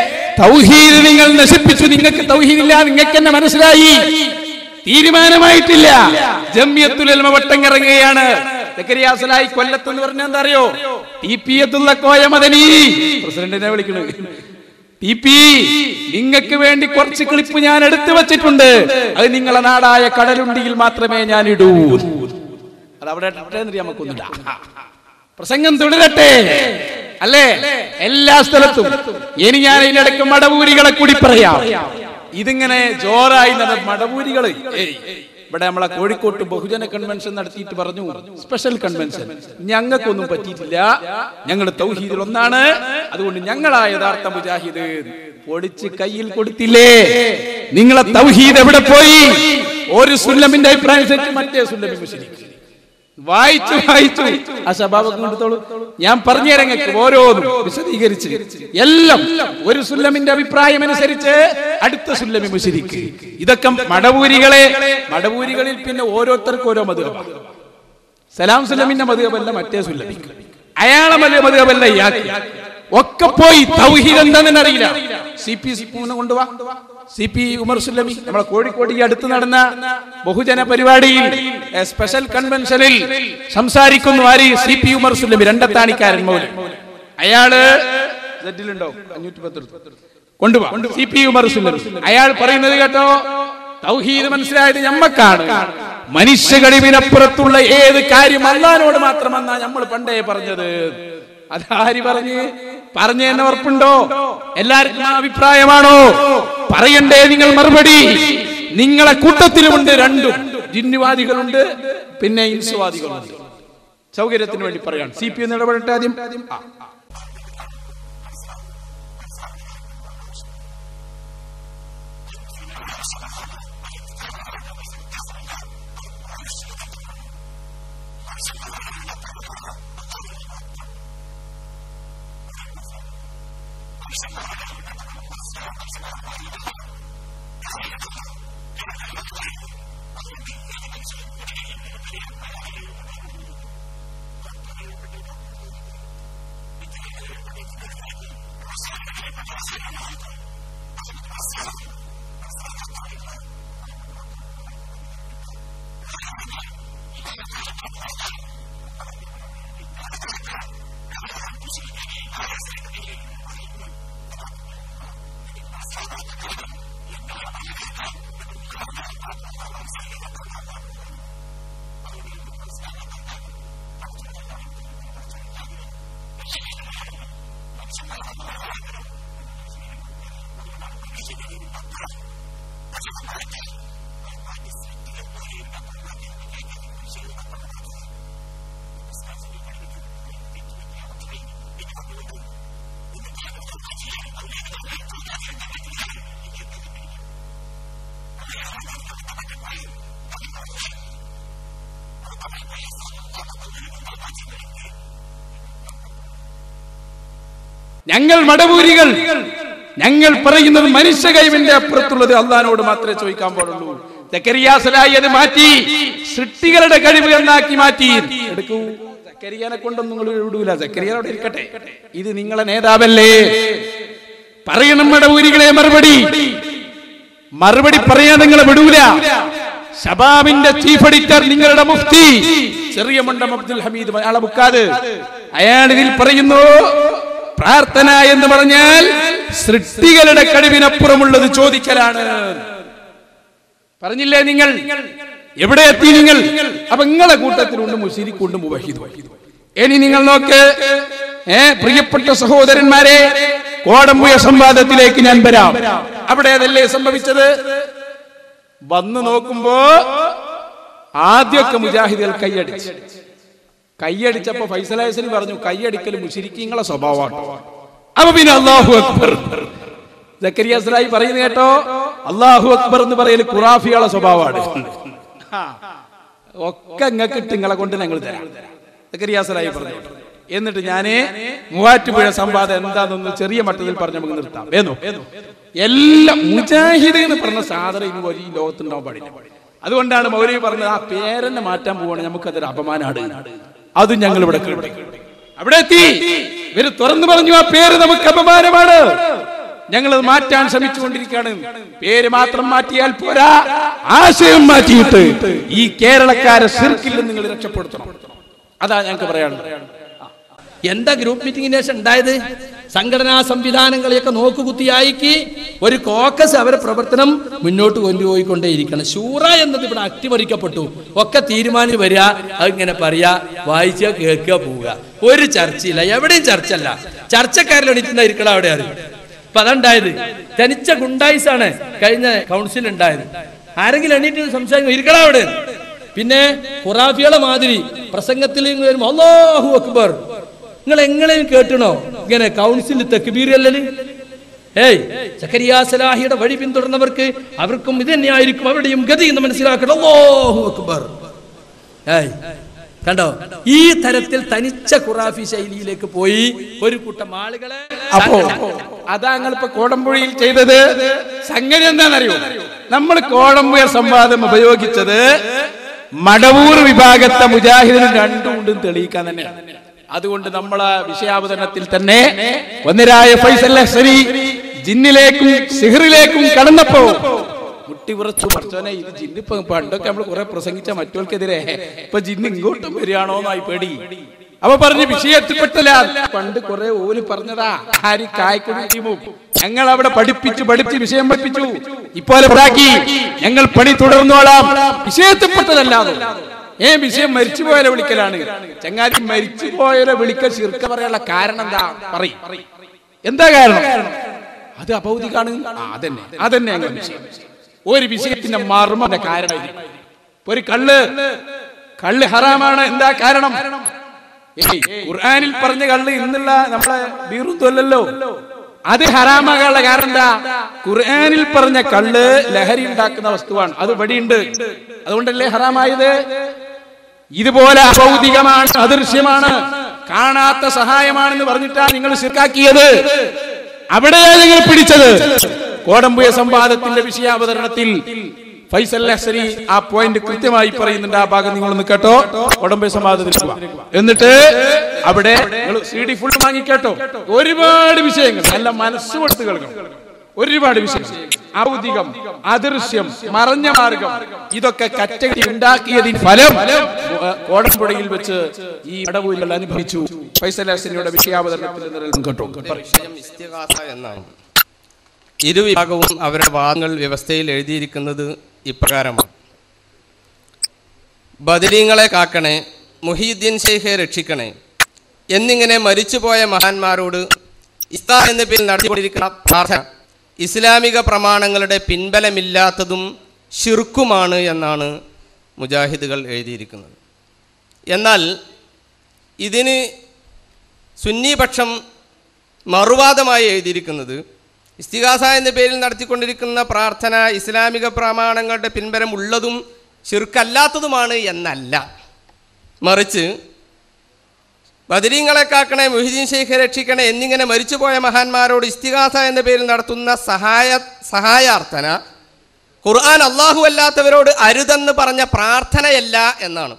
തൗഹീദ് നിങ്ങൾ നശിപ്പിച്ചു നിങ്ങൾക്ക് തൗഹീദ് ഇല്ല നിങ്ങൾക്ക് തന്നെ മനസ്സിലായി തീരുമാനമായിട്ടില്ല ജമ്യത്തുലമ വട്ടങ്ങിറങ്ങുകയാണ് സക്കരിയാസലായി കൊല്ലത്ത് എന്ന് പറഞ്ഞാൽ എന്താ അറിയോ ടി പി എത്തുള്ള കോയ മദനി പ്രസിഡന്റിനെ വിളിക്കണു ടി പി നിങ്ങൾക്ക് വേണ്ടി കുറച്ച് ക്ലിപ്പ് ഞാൻ എടുത്തു വച്ചിട്ടുണ്ട് അത് നിങ്ങളെ നാടായ കടലുണ്ടിയിൽ മാത്രമേ ഞാൻ ഇടൂ അത് അവിടെ ഇട്ടേ എന്നിട്ട് നമുക്കൊന്നുമില്ല പ്രസംഗം തുടരട്ടെ അല്ലേ എല്ലാ സ്ഥലത്തും ഇനി ഞാൻ ഇതിനിടയ്ക്ക് മടവൂരികളെ കൂടി പറയാം ഇതിങ്ങനെ ജോറായി നടന്ന മടവൂരികള് ഏയ്, ഇവിടെ നമ്മളെ കോഴിക്കോട്ട് ബഹുജന കൺവെൻഷൻ നടത്തിയിട്ട് പറഞ്ഞു സ്പെഷ്യൽ കൺവെൻഷൻ ഞങ്ങൾക്കൊന്നും പറ്റിയിട്ടില്ല ഞങ്ങൾ തൗഹീദിൽ ഒന്നാണ് അതുകൊണ്ട് ഞങ്ങളാ യഥാർത്ഥ മുജാഹിദ് പൊടിച്ച് കയ്യിൽ കൊടുത്തില്ലേ നിങ്ങളെ തൗഹീദ് എവിടെ പോയി ഒരു സുല്ലമിന്റെ അഭിപ്രായം അനുസരിച്ച് മറ്റേ സുല്ലമി മുസ്ലിം വായിച്ചു വായിച്ചു ആ സ്വഭാവം കൊണ്ടെടുത്തോളൂ ഞാൻ പറഞ്ഞു തരാം നിങ്ങൾക്ക് ഓരോന്നും വിശദീകരിച്ച് എല്ലാം ഒരു സുല്ലമിന്റെ അഭിപ്രായം അനുസരിച്ച് അടുത്ത സുല്ലമി മുശരിക്ക് ഇതൊക്കെ മടവൂരികളെ മടവൂരികളിൽ പിന്നെ ഓരോരുത്തർക്കും ഓരോ മധുഹബ സലാം സുല്ലമിന്റെ മധുഹബല്ല മറ്റേ സുല്ലമി അയാളെ മധു മധുഹബല്ല ഇയാൾക്ക് ഒക്കെ പോയി തൗഹീദ് എന്താണെന്ന് അറിയില്ല സി പി കൊണ്ടുവാ സി പി ഉമർ സുല്ലമി നമ്മളെ കോഴിക്കോട് ഈ അടുത്ത് നടന്ന ബഹുജന പരിപാടിയിൽ എ, സ്പെഷ്യൽ കൺവെൻഷനിൽ സംസാരിക്കുന്നു ആര് സി പി ഉമർ സുല്ലമി രണ്ടത്താണിക്കാരൻ മൗലി അയാള് സെറ്റിലുണ്ടോ അഞ്ഞൂറ്റി പത്ത് എടുത്തു. കൊണ്ടുവാ സി പി ഉമർ സുല്ലമി അയാൾ പറയുന്നത് കേട്ടോ തൗഹീദ് മനസ്സിലായത് ഞമ്മക്കാണ് മനുഷ്യ കഴിവിനപ്പുറത്തുള്ള ഏത് കാര്യം അള്ളഹാനോട് മാത്രമെന്നാ നമ്മൾ പണ്ടേ പറഞ്ഞത് അതാര് പറഞ്ഞ് പറഞ്ഞു തന്നെ ഉറപ്പുണ്ടോ എല്ലാവർക്കും ആ അഭിപ്രായമാണോ പറയണ്ടേ നിങ്ങൾ മറുപടി നിങ്ങളെ കൂട്ടത്തിലുമുണ്ട് രണ്ടും ജിന്നുവാദികളുണ്ട് പിന്നെ ഇൻസുവാദികളുണ്ട് സൗകര്യത്തിന് വേണ്ടി പറയാം സി പി എന്ന് ഇടപെടട്ടെ ആദ്യം ആ. ഞങ്ങൾ മടവൂരികൾ ഞങ്ങൾ പറയുന്നത് മനുഷ്യ കൈവിന്റെ അപ്പുറത്തുള്ളത് അള്ളഹാനോട് മാത്രമേ ചോദിക്കാൻ പാടുള്ളൂ സക്കരിയാസലായി അത് മാറ്റി സൃഷ്ടികളുടെ കഴിവ് എന്നാക്കി മാറ്റി എടുക്കൂ സക്കരിയാനെ കൊണ്ടൊന്നും നിങ്ങൾ വിടൂല സക്കരിയാനോട് ഇരിക്കട്ടെ ഇത് നിങ്ങളെ നേതാവല്ലേ പറയണം മടവൂരികളെ മറുപടി മറുപടി പറയാൻ നിങ്ങളെ വിടൂല ഷബാബിന്റെ ചീഫ് എഡിറ്റർ നിങ്ങളുടെ മുഫ്തി ചെറിയ മണ്ഡം അബ്ദുൽ ഹമീദ് അയാളെ ബുക്കാത് അയാൾ ഇതിൽ പറയുന്നു പ്രാർത്ഥന എന്ന് പറഞ്ഞാൽ സൃഷ്ടികളുടെ കഴിവിനപ്പുറമുള്ളത് ചോദിക്കലാണ് പറഞ്ഞില്ലേ നിങ്ങൾ എവിടെ എത്തി നിങ്ങൾ അപ്പൊ നിങ്ങളെ കൂട്ടത്തിലുണ്ട് മുഷിരിക്കുണ്ട് മുവഹിദ് ഇനി നിങ്ങൾ നോക്ക് ഏ പ്രിയപ്പെട്ട സഹോദരന്മാരെ കോടമ്പുയ സംവാദത്തിലേക്ക് ഞാൻ വരാം അവിടെ അതല്ലേ സംഭവിച്ചത് വന്നു നോക്കുമ്പോ ആദ്യമൊക്കെ മുജാഹിദുകൾ കൈയടിച്ചു കൈയടിച്ചപ്പോ ഫൈസലായസന് പറഞ്ഞു കൈയടിക്കൽ മുഷിരിക്കീങ്ങളെ സ്വഭാവമാണ് അപ്പൊ പിന്നെ അള്ളാഹു അക്ബർ സക്കരിയാസലായി പറയുന്നത് കേട്ടോ അള്ളാഹു അക്ബർ എന്ന് പറയൽ ഖുറാഫികളെ സ്വഭാവമാണ് ആ. ഒക്കെ നിങ്ങൾക്ക് ഇട്ട് നിങ്ങളെ കൊണ്ട് ഞങ്ങൾ തരാം സക്കരിയാസലായി പറഞ്ഞു എന്നിട്ട് ഞാന് മൂവാറ്റുപുഴ സംവാദം എന്താണെന്ന് ചെറിയ മട്ടത്തിൽ പറഞ്ഞ് നമുക്ക് നിർത്താം വേണോ എല്ലാം മുജാഹിദ് എന്ന് പറഞ്ഞ സാധനം ഇനി വലിയ ലോകത്തുണ്ടാവാൻ പാടില്ല അതുകൊണ്ടാണ് മൗലവി പറഞ്ഞത് ആ പേരെന്നെ മാറ്റാൻ പോവാണ് നമുക്കതൊരു അപമാനമാണ് അത് ഞങ്ങൾ ഇവിടെ കേട്ടു അവിടെ എത്തി ഇവര് തുറന്നു പറഞ്ഞു ആ പേര് നമുക്ക് അപമാനമാണ് ഞങ്ങൾ അത് മാറ്റാൻ ശ്രമിച്ചുകൊണ്ടിരിക്കുകയാണ് പേര് മാത്രം മാറ്റിയാൽ പോരാ ആശയം മാറ്റിയിട്ട് ഈ കേരളക്കാരെ സിർക്കിൽ നിന്ന് നിങ്ങൾ രക്ഷപ്പെടുത്തണം അതാ ഞങ്ങൾക്ക് പറയാനുള്ളത് എന്താ ഗ്രൂപ്പ് മീറ്റിംഗിന് ശേഷം ഉണ്ടായത് സംഘടനാ സംവിധാനങ്ങളെയൊക്കെ നോക്കുകുത്തിയായിക്ക് ഒരു കോക്കസ് അവരെ പ്രവർത്തനം മുന്നോട്ട് കൊണ്ടുപോയിക്കൊണ്ടേയിരിക്കണം ശൂറ എന്നത് ഇവിടെ അട്ടിമറിക്കപ്പെട്ടു ഒക്കെ തീരുമാനിച്ച് വരിക അതിങ്ങനെ പറയാ വായിക്കുക കേൾക്കുക പോവുക ഒരു ചർച്ചയില്ല എവിടെയും ചർച്ചല്ല ചർച്ചക്കാരിൽ എണീറ്റുണ്ടായിരിക്കണം അവിടെ അറിയും അപ്പൊ അതുണ്ടായത് തനിച്ച ഗുണ്ടായിസാണ് കഴിഞ്ഞ കൗൺസിൽ ഉണ്ടായത് ആരെങ്കിലും എണീറ്റ് സംസാരിക്കും ഇരിക്കണം അവിടെ പിന്നെ ഖുറാഫികളെ മാതിരി പ്രസംഗത്തിൽ ഇങ്ങ് വരുമ്പോ അല്ലാഹു അക്ബർ നിങ്ങൾ എങ്ങനെയും കേട്ടണോ ഇങ്ങനെ കൗൺസിൽ തെക്കുബീർ അല്ലല് ഏയ് സക്കരിയ സലാഹിയുടെ വഴി പിന്തുടർന്നവർക്ക് അവർക്കും ഇത് തന്നെയായിരിക്കും അവരുടെയും ഗതി എന്ന് മനസ്സിലാക്കണം അല്ലാഹു അക്ബർ ഏയ് കണ്ടോ ഈ തരത്തിൽ തനിച്ച ഖുറാഫി ശൈലിയിലേക്ക് പോയി ഒരു കൂട്ടം ആളുകളെ അപ്പോ അതാ ഞങ്ങളിപ്പോ കോടമ്പുഴയിൽ ചെയ്തത് സംഗതി എന്താണെന്നറിയോ നമ്മൾ കോടമ്പുഴ സംവാദം ഉപയോഗിച്ചത് മടവൂർ വിഭാഗത്തെ മുജാഹിദിന് രണ്ടും ഉണ്ടും തെളിയിക്കാൻ തന്നെയാണ് അതുകൊണ്ട് നമ്മളെ വിഷയാവതരണത്തിൽ തന്നെ ഒന്നരായ ഫൈസൽ അഹ്സരി ജിന്നിലേക്കും സിഹറിലേക്കും കടന്നപ്പോ മുട്ടി ഉറച്ചു പഠിച്ചോനെ ഇത് ജിന്ന് ഇപ്പൊ പണ്ടൊക്കെ നമ്മൾ കുറെ പ്രസംഗിച്ച മറ്റവർക്കെതിരെ ഇപ്പൊ ജിന്ന് ഇങ്ങോട്ടും വരികയാണോ എന്നായി പേടി അപ്പൊ പറഞ്ഞു വിഷയത്തിൽപ്പെട്ടല്ല പണ്ട് കുറെ ഓല് പറഞ്ഞതാ ആര് കായ്ക്കൊടി ടീമും ഞങ്ങൾ അവിടെ പഠിപ്പിച്ചു പഠിപ്പിച്ച് വിഷയം പഠിപ്പിച്ചു ഇപ്പോൾ ഉണ്ടാക്കി ഞങ്ങൾ പണി തുടർന്നോളാം വിഷയത്തിൽപ്പെട്ടതല്ലാതെ ഏ വിഷയം മരിച്ചു പോയാലെ വിളിക്കലാണ് ചങ്ങാതി മരിച്ചു പോയാലെ വിളിക്കൽ ശിർക്ക പറയാനുള്ള കാരണം എന്താ പറയും എന്താ കാരണം അത് അഭൗതികാണ് ആ, അതന്നെ അതന്നെ ഞങ്ങൾ വിഷയം ഒരു വിഷയത്തിന്റെ മർമ്മന്റെ കാരണം ഇത്. ഒരു കള്ള് കള്ള് ഹറാമാണ് എന്താ കാരണം ഏയ്, ഖുർആനിൽ പറഞ്ഞ കള്ള് ഇന്നുള്ള നമ്മളെ ബീറുന്തല്ലോ അത് ഹറാമാകാനുള്ള കാരണം എന്താ ഖുർആനിൽ പറഞ്ഞ കള്ള് ലഹരി ഉണ്ടാക്കുന്ന വസ്തുവാണ് അത് ഇവിടെയുണ്ട് അതുകൊണ്ടല്ലേ ഹറാമായത് ഇതുപോലെ അഭൗതികമാണ് അദൃശ്യമാണ് കാണാത്ത സഹായമാണെന്ന് പറഞ്ഞിട്ടാണ് നിങ്ങൾ ശിർക്കാക്കിയത് അവിടെയാണ് നിങ്ങൾ പിടിച്ചത് കോടമ്പുയ സംവാദത്തിന്റെ വിഷയാവതരണത്തിൽ ഫൈസൽ അഹ്സരി ആ പോയിന്റ് കൃത്യമായി പറയുന്നുണ്ട് ആ ഭാഗം നിങ്ങളൊന്ന് കേട്ടോ കോടമ്പുയ സംവാദത്തിൽ പോവാം. എന്നിട്ട് അവിടെ സി ഡി ഫുൾ വാങ്ങിക്കേട്ടോ ഒരുപാട് വിഷയങ്ങൾ നല്ല മനസ്സ് കൊടുത്ത് കേൾക്കണം ഒരുപാട് വിഷയം ഔദികം അദൃശ്യം മറഞ്ഞ മാർഗം ഇതൊക്കെ കറ്റകടി ഉണ്ടാക്കിയതിന് ഫലം ഏഹ്, കോടമ്പുഴയിൽ വെച്ച് ഈ അടവൂരുകൾ അനുഭവിച്ചു ഫൈസൽ ഹസനിയുടെ വിഷയാവതരണത്തിൽ നിന്ന് കേട്ടോ പറയൂ. വിഷയം ഇസ്തിഗാസ എന്നാണ് ഇരുവിഭാഗവും അവരുടെ വാദങ്ങൾ വ്യവസ്ഥയിൽ എഴുതിയിരിക്കുന്നത് ഇപ്രകാരമാണ് ബദരീങ്ങളെ കാക്കണേ മുഹീദ്ദീൻ ഷെയ്ഖെ രക്ഷിക്കണേ എന്നിങ്ങനെ മരിച്ചുപോയ മഹാന്മാരോട് ഇസ്താ എന്ന പേരിൽ നടത്തിക്കൊണ്ടിരിക്കുന്ന പ്രാർത്ഥന ഇസ്ലാമിക പ്രമാണങ്ങളുടെ പിൻബലമില്ലാത്തതും ഷിർക്കുമാണ് എന്നാണ് മുജാഹിദുകൾ എഴുതിയിരിക്കുന്നത് എന്നാൽ ഇതിന് സുന്നിപക്ഷം മറുവാദമായി എഴുതിയിരിക്കുന്നത് ഇസ്തിഹാസ എന്ന പേരിൽ നടത്തിക്കൊണ്ടിരിക്കുന്ന പ്രാർത്ഥന ഇസ്ലാമിക പ്രമാണങ്ങളുടെ പിൻബലം ഉള്ളതും ശിർക്കല്ലാത്തതുമാണ് എന്നല്ല മറിച്ച് ബദരീങ്ങളെ കാക്കണേ മുഹിദീൻ ഷെയ്ഖെ രക്ഷിക്കണേ എന്നിങ്ങനെ മരിച്ചുപോയ മഹാന്മാരോട് ഇസ്തിഹാസ എന്ന പേരിൽ നടത്തുന്ന സഹായ സഹായാർത്ഥന ഖുർആൻ അള്ളാഹു അല്ലാത്തവരോട് അരുതെന്ന് പറഞ്ഞ പ്രാർത്ഥനയല്ല എന്നാണ്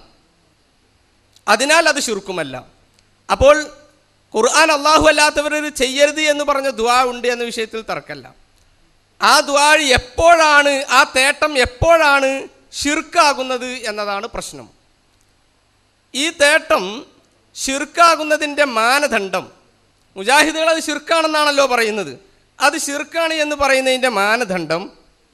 അതിനാൽ അത് ശുർക്കുമല്ല അപ്പോൾ ഖുർആൻ അള്ളാഹു അല്ലാത്തവർ ഇത് ചെയ്യരുത് എന്ന് പറഞ്ഞ ദുആ ഉണ്ട് എന്ന വിഷയത്തിൽ തർക്കമല്ല ആ ദുആ എപ്പോഴാണ് ആ തേട്ടം എപ്പോഴാണ് ഷിർക്കാകുന്നത് എന്നതാണ് പ്രശ്നം ഈ തേട്ടം ഷിർക്കാകുന്നതിൻ്റെ മാനദണ്ഡം മുജാഹിദുകൾ അത് ഷിർക്കാണെന്നാണല്ലോ പറയുന്നത് അത് ഷിർക്കാണ് എന്ന് പറയുന്നതിൻ്റെ മാനദണ്ഡം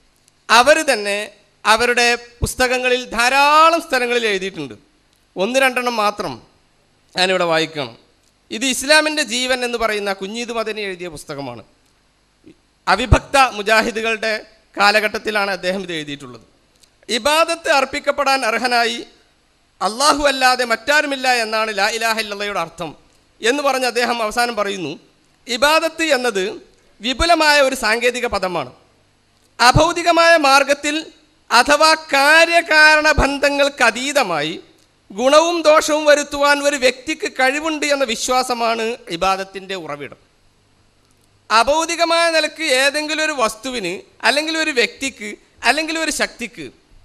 അവർ തന്നെ അവരുടെ പുസ്തകങ്ങളിൽ ധാരാളം സ്ഥലങ്ങളിൽ എഴുതിയിട്ടുണ്ട് ഒന്ന് രണ്ടെണ്ണം മാത്രം ഞാനിവിടെ വായിക്കണം ഇത് ഇസ്ലാമിൻ്റെ ജീവൻ എന്ന് പറയുന്ന കുഞ്ഞീദ് മദനി എഴുതിയ പുസ്തകമാണ് അവിഭക്ത മുജാഹിദുകളുടെ കാലഘട്ടത്തിലാണ് അദ്ദേഹം ഇത് എഴുതിയിട്ടുള്ളത് ഇബാദത്ത് അർപ്പിക്കപ്പെടാൻ അർഹനായി അള്ളാഹു അല്ലാതെ മറ്റാരുമില്ല എന്നാണ് ലാ ഇലാഹ ഇല്ലയുടെ അർത്ഥം എന്ന് പറഞ്ഞ് അദ്ദേഹം അവസാനം പറയുന്നു ഇബാദത്ത് എന്നത് വിപുലമായ ഒരു സാങ്കേതിക പദമാണ് അഭൗതികമായ മാർഗത്തിൽ അഥവാ കാര്യകാരണ ബന്ധങ്ങൾക്ക് അതീതമായി ഗുണവും ദോഷവും വരുത്തുവാൻ ഒരു വ്യക്തിക്ക് കഴിവുണ്ട് എന്ന വിശ്വാസമാണ് ഇബാദത്തിൻ്റെ ഉറവിടം അഭൗതികമായ നിലക്ക് ഏതെങ്കിലും ഒരു വസ്തുവിന് അല്ലെങ്കിൽ ഒരു വ്യക്തിക്ക് അല്ലെങ്കിൽ ഒരു ശക്തിക്ക്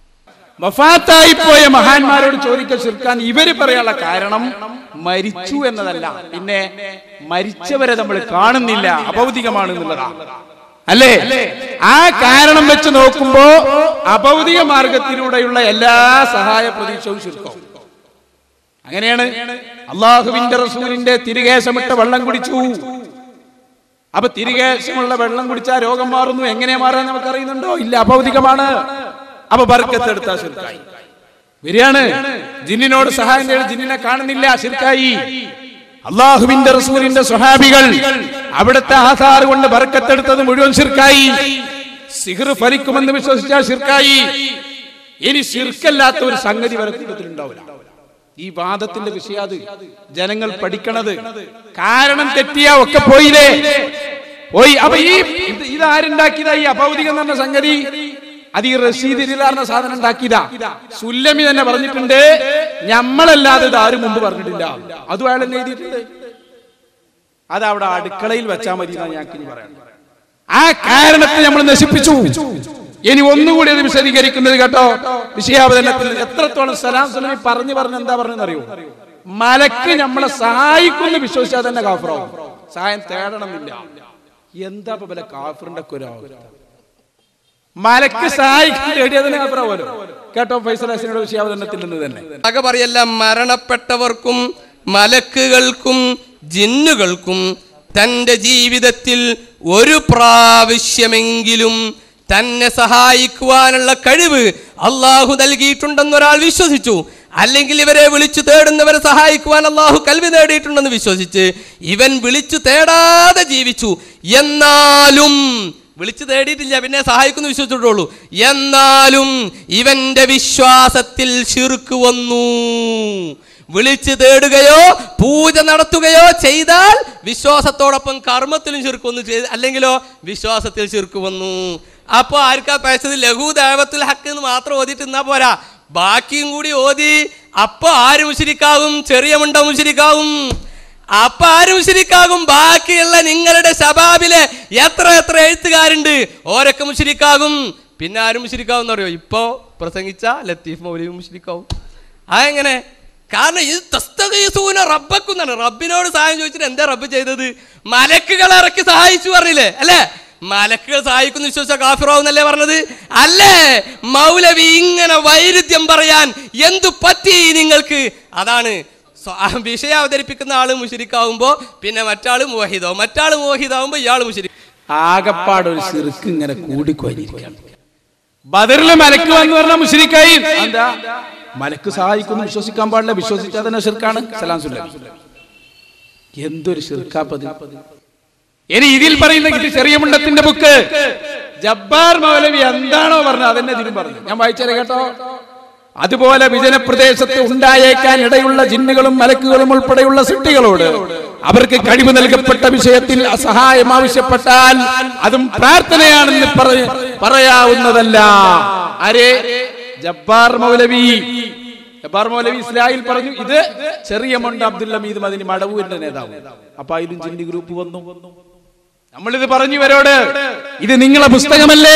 വഫാത്തായി പോയ മഹാന്മാരോട് ചോദിക്കൽ ശിർക്കാൻ ഇവര് പറയാനുള്ള കാരണം മരിച്ചു എന്നതല്ല പിന്നെ മരിച്ചവരെ നമ്മൾ കാണുന്നില്ല അഭൗതികമാണ് എന്നുള്ളതാണ് അല്ലേ ആ കാരണം വെച്ച് നോക്കുമ്പോ അഭൗതിക മാർഗത്തിലൂടെയുള്ള എല്ലാ സഹായ പ്രതീക്ഷവും ശിർക്കും അങ്ങനെയാണ് അള്ളാഹുവിന്റെ റസൂലിന്റെ തിരികേശമിട്ട വെള്ളം കുടിച്ചു അപ്പൊ തിരികേശമുള്ള വെള്ളം കുടിച്ചാൽ രോഗം മാറുന്നു എങ്ങനെ മാറാൻ നമുക്ക് അറിയുന്നുണ്ടോ ഇല്ല അഭൗതികമാണ് അപ്പൊ ബർക്കത്തെടുത്ത ശിർക്കായി വരികയാണ് ജിന്നിനോട് സഹായം തേടി ജിന്നിനെ കാണുന്നില്ല ശിർക്കായി അള്ളാഹുവിന്റെ റസൂലിന്റെ സ്വഹാബികൾ അവിടുത്തെ ആധാർ കൊണ്ട് ബർക്കത്തെടുത്തത് മുഴുവൻ ശിർക്കായി സിഹർ ഫലിക്കുമെന്ന് വിശ്വസിച്ചാൽ ശിർക്കായി ഇനി ശിർക്കല്ലാത്ത ഒരു സംഗതി വരെ കൂട്ടത്തിലുണ്ടാവില്ല ഈ വാദത്തിന്റെ വിഷയം അത് ജനങ്ങൾ പഠിക്കണത് കാരണം തെറ്റിയാ ഒക്കെ പോയില്ലേ പോയി അപ്പൊ ഈ ഇത് ഇതാരുണ്ടാക്കിയതാ ഈ അഭൗതികം എന്ന് പറഞ്ഞ സംഗതി അത് ഈ റഷീദ് ഇരിലാറിന സാധനം ഉണ്ടാക്കിയതാ സുല്ലമി തന്നെ പറഞ്ഞിട്ടുണ്ട് ഞമ്മളല്ലാതെ ഇത് ആരും മുമ്പ് പറഞ്ഞിട്ടില്ല അതും അയാൾ തന്നെ എഴുതിയിട്ടുണ്ട് അത് അവിടെ അടുക്കളയിൽ വെച്ചാൽ മതി എന്നാണ് ഞങ്ങൾക്ക് ഇനി പറയാൻ ആ കാരണത്തെ നമ്മൾ നശിപ്പിച്ചു ഇനി ഒന്നുകൂടി അത് വിശദീകരിക്കുന്നത് കേട്ടോ വിഷയാവതരണത്തിൽ എത്രത്തോളം സലാം സുലമി പറഞ്ഞു പറഞ്ഞ് എന്താ പറഞ്ഞെന്നറിയോ മലക്ക് നമ്മളെ സഹായിക്കുന്നു വിശ്വസിച്ചാൽ തന്നെ കാഫറാവും സഹായം തേടണമെന്നില്ല എന്താ ഇപ്പൊ വല്ല കാഫറിന്റെ ഒക്കെ ഒരു അവസ്ഥ മലക്ക് സഹായിക്കാൻ തേടിയതിന് കാഫറാവുമല്ലോ കേട്ടോ ഫൈസൽ ഹസനയുടെ വിഷയാവതരണത്തിൽ നിന്ന് തന്നെ ആകെ പറയല്ല മരണപ്പെട്ടവർക്കും മലക്കുകൾക്കും ജിന്നുകൾക്കും തൻ്റെ ജീവിതത്തിൽ ഒരു പ്രാവശ്യമെങ്കിലും തന്നെ സഹായിക്കുവാനുള്ള കഴിവ് അള്ളാഹു നൽകിയിട്ടുണ്ടെന്ന് ഒരാൾ വിശ്വസിച്ചു അല്ലെങ്കിൽ ഇവരെ വിളിച്ചു തേടുന്നവരെ സഹായിക്കുവാൻ അള്ളാഹു കൽവി നേടിയിട്ടുണ്ടെന്ന് വിശ്വസിച്ച് ഇവൻ വിളിച്ചു തേടാതെ ജീവിച്ചു എന്നാലും വിളിച്ചു തേടിയിട്ടില്ല പിന്നെ സഹായിക്കുന്നു വിശ്വസിച്ചിട്ടുള്ളൂ എന്നാലും ഇവന്റെ വിശ്വാസത്തിൽ ശിർക്ക് വന്നു വിളിച്ചു തേടുകയോ പൂജ നടത്തുകയോ ചെയ്താൽ വിശ്വാസത്തോടൊപ്പം കർമ്മത്തിലും ശിർക്ക് വന്നു ചെയ്ത് അല്ലെങ്കിലോ വിശ്വാസത്തിൽ ശിർക്ക് വന്നു അപ്പോൾ ആർക്കാ പേച്ചത് ലഘു ദേവത്തിൽ ഹക്ക് എന്ന് മാത്രം ഓതിയിട്ട് എന്നാ പോരാ ബാക്കിയും കൂടി ഓതി അപ്പൊ ആര് മുശിരിക്കാവും ചെറിയ മുണ്ട മുശിരിക്കാവും അപ്പൊ ആരും മുശിരിക്കാകും ബാക്കിയുള്ള നിങ്ങളുടെ ശബാബിലെ എത്ര എത്ര എഴുത്തുകാരുണ്ട് ഓരൊക്കെ മുശിരിക്കാകും പിന്നെ ആരും മുശിരിക്കാവും എന്നറിയോ ഇപ്പോ പ്രസംഗിച്ച ലത്തീഫ് മൗലവി മുശിരിക്കാവും ആ എങ്ങനെ കാരണം ഇത് തസ്തകീസൂന റബ്ബക്കുന്നാണ് റബ്ബിനോട് സഹായം ചോദിച്ചിട്ട് എന്താ റബ്ബ് ചെയ്തത് മലക്കുകൾ ഇറക്കി സഹായിച്ചു പറഞ്ഞില്ലേ അല്ലേ മലക്കുകൾ സഹായിക്കുന്നു വിശ്വസിച്ച കാഫിറാവുന്നല്ലേ പറഞ്ഞത് അല്ലേ മൗലവി ഇങ്ങനെ വൈരുദ്ധ്യം പറയാൻ എന്തു പറ്റി നിങ്ങൾക്ക് അതാണ് സ്വ- ആ വിഷയം അവതരിപ്പിക്കുന്ന ആള് മുഷിരിക്കാവുമ്പോ പിന്നെ മറ്റാള് മോഹിതോ മറ്റാള് മോഹിതാവുമ്പോ ഇയാള് മുഷിരി ആകപ്പാട് ഒരു സിർക്ക് ഇങ്ങനെ കൂടിക്കൊയിരിക്കുകയാണ് ബദറിലെ മലക്ക് വന്ന് പറഞ്ഞ മുസ്ലിക്കായി എന്താ മലക്ക് സഹായിക്കുന്നു വിശ്വസിക്കാൻ പാടില്ല വിശ്വസിച്ചാൽ തന്നെ ഷിർക്കാണ് സലാം സുല്ല എന്തൊരു ഷിർക്കാപ്പത് ഇനി ഇതിൽ പറയുന്ന ഇത് ചെറിയ മുണ്ടത്തിന്റെ ബുക്ക് ജബ്ബാർ മൗലവി എന്താണോ പറഞ്ഞത് അതന്നെ ഇതിലും പറഞ്ഞു ഞാൻ വായിച്ചത് കേട്ടോ അതുപോലെ വിജനപ്രദേശത്ത് ഉണ്ടായേക്കാൻ ഇടയുള്ള ജിന്നുകളും മലക്കുകളും ഉൾപ്പെടെയുള്ള സൃഷ്ടികളോട് അവർക്ക് കഴിവ് നൽകപ്പെട്ട വിഷയത്തിൽ സഹായം ആവശ്യപ്പെട്ടാൽ അതും പ്രാർത്ഥനയാണെന്ന് പറ- പറയാവുന്നതല്ല ആരെ ജബ്ബാർ മൗലവി ജബ്ബാർ മൗലവി ഇസ്ലായിൽ പറഞ്ഞു ഇത് ചെറിയ മൊണ്ട അബ്ദുൽ ഹമീദ് മദിനി മടവൂരിന്റെ നേതാവ് അപ്പൊ അതിലും ജിന്നി ഗ്രൂപ്പ് വന്നു നമ്മളിത് പറഞ്ഞു ഇവരോട് ഇത് നിങ്ങളെ പുസ്തകമല്ലേ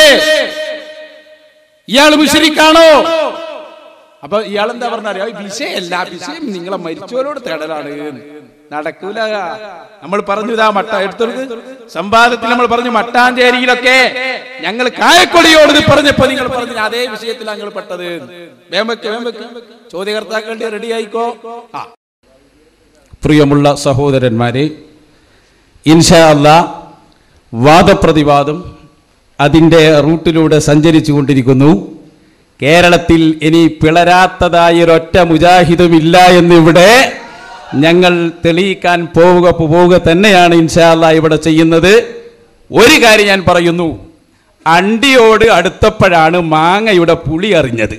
ഇയാൾ മുഷരിക്കാണോ അപ്പൊ ഇയാൾ എന്താ പറഞ്ഞാൽ വിഷയല്ല വിഷയം നിങ്ങളെ മരിച്ചവരോട് തേടലാണ് നടക്കൂല നമ്മൾ പറഞ്ഞു ഇതാ മട്ട എടുത്തെടുത്ത് സംവാദത്തിൽ നമ്മൾ പറഞ്ഞു മട്ടാഞ്ചേരിയിലൊക്കെ ഞങ്ങൾ കായക്കൊടിയോട് ഇത് പറഞ്ഞപ്പോ നിങ്ങൾ പറഞ്ഞു അതേ വിഷയത്തിലാണ് ഞങ്ങൾ പെട്ടത് വേം വെക്ക് വേം വെക്ക് ചോദ്യകർത്താക്കളുടെ റെഡി ആയിക്കോ ആ പ്രിയമുള്ള സഹോദരന്മാരെ ഇൻഷാ അല്ലാ വാദപ്രതിവാദം അതിൻ്റെ റൂട്ടിലൂടെ സഞ്ചരിച്ചു കൊണ്ടിരിക്കുന്നു കേരളത്തിൽ ഇനി പിളരാത്തതായ ഒരൊറ്റ മുജാഹിദുമില്ല എന്നിവിടെ ഞങ്ങൾ തെളിയിക്കാൻ പോവുക പോവുക തന്നെയാണ് ഇൻഷാ അല്ലാ ഇവിടെ ചെയ്യുന്നത് ഒരു കാര്യം ഞാൻ പറയുന്നു അണ്ടിയോട് അടുത്തപ്പോഴാണ് മാങ്ങയുടെ പുളി അറിഞ്ഞത്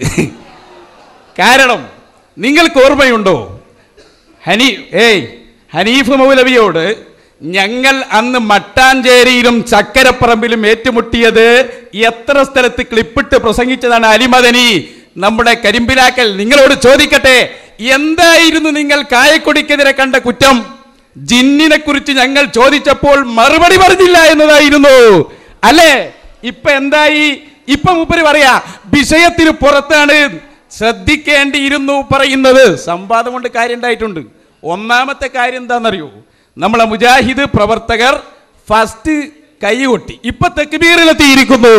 കാരണം നിങ്ങൾക്ക് ഓർമ്മയുണ്ടോ ഹനി ഏയ് ഹനീഫ് മൗലവിയോട് ഞങ്ങൾ അന്ന് മട്ടാഞ്ചേരിയിലും ചക്കരപ്പറമ്പിലും ഏറ്റുമുട്ടിയത് എത്ര സ്ഥലത്ത് ക്ലിപ്പിട്ട് പ്രസംഗിച്ചതാണ് അലിമദനി നമ്മുടെ കരിമ്പിലാക്കൽ നിങ്ങളോട് ചോദിക്കട്ടെ എന്തായിരുന്നു നിങ്ങൾ കായക്കൊടിക്കെതിരെ കണ്ട കുറ്റം ജിന്നിനെ കുറിച്ച് ഞങ്ങൾ ചോദിച്ചപ്പോൾ മറുപടി പറഞ്ഞില്ല എന്നതായിരുന്നു അല്ലേ ഇപ്പൊ എന്തായി ഇപ്പൊ മൂപ്പര് പറയാ വിഷയത്തിന് പുറത്താണ് ശ്രദ്ധിക്കേണ്ടിയിരുന്നു പറയുന്നത് സംവാദം കൊണ്ട് കാര്യം ഉണ്ടായിട്ടുണ്ട് ഒന്നാമത്തെ കാര്യം എന്താണെന്നറിയോ നമ്മളെ മുജാഹിദ് പ്രവർത്തകർ ഫസ്റ്റ് കൈകൊട്ടി ഇപ്പൊ തെക്കുബീറിലെത്തിയിരിക്കുന്നു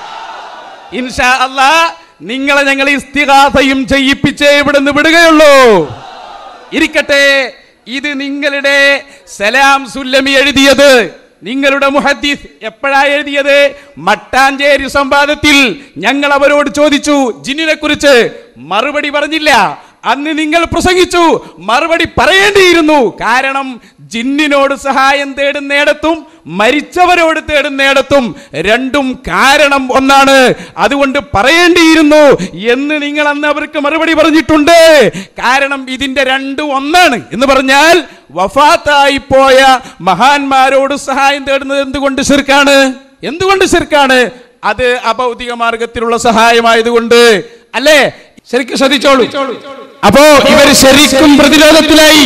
ഇൻഷാ അല്ലാ നിങ്ങളെ ഞങ്ങൾ ഇസ്തിഹാസയും ചെയ്യിപ്പിച്ചേ ഇവിടുന്ന് വിടുകയുള്ളൂ ഇരിക്കട്ടെ ഇത് നിങ്ങളുടെ സലാം സുല്ലമി എഴുതിയത് നിങ്ങളുടെ മുഹദ്ദീസ് എപ്പോഴാ എഴുതിയത് മട്ടാഞ്ചേരി സംവാദത്തിൽ ഞങ്ങൾ അവരോട് ചോദിച്ചു ജിന്നിനെ കുറിച്ച് മറുപടി പറഞ്ഞില്ല അന്ന് നിങ്ങൾ പ്രസംഗിച്ചു മറുപടി പറയേണ്ടിയിരുന്നു കാരണം ജിന്നിനോട് സഹായം തേടുന്നിടത്തും മരിച്ചവരോട് തേടുന്നിടത്തും രണ്ടും കാരണം ഒന്നാണ് അതുകൊണ്ട് പറയേണ്ടിയിരുന്നു എന്ന് നിങ്ങൾ അന്ന് അവർക്ക് മറുപടി പറഞ്ഞിട്ടുണ്ട് കാരണം ഇതിന്റെ രണ്ടും ഒന്നാണ് എന്ന് പറഞ്ഞാൽ വഫാത്തായി പോയ മഹാന്മാരോട് സഹായം തേടുന്നത് എന്തുകൊണ്ട് ശിർക്കാണ് എന്തുകൊണ്ട് ശിർക്കാണ് അത് അഭൗതിക മാർഗത്തിലുള്ള സഹായമായതുകൊണ്ട് അല്ലേ ശരിക്കും ശ്രദ്ധിച്ചോളൂ അപ്പോ ഇവർ ശരിക്കും പ്രതിരോധത്തിലായി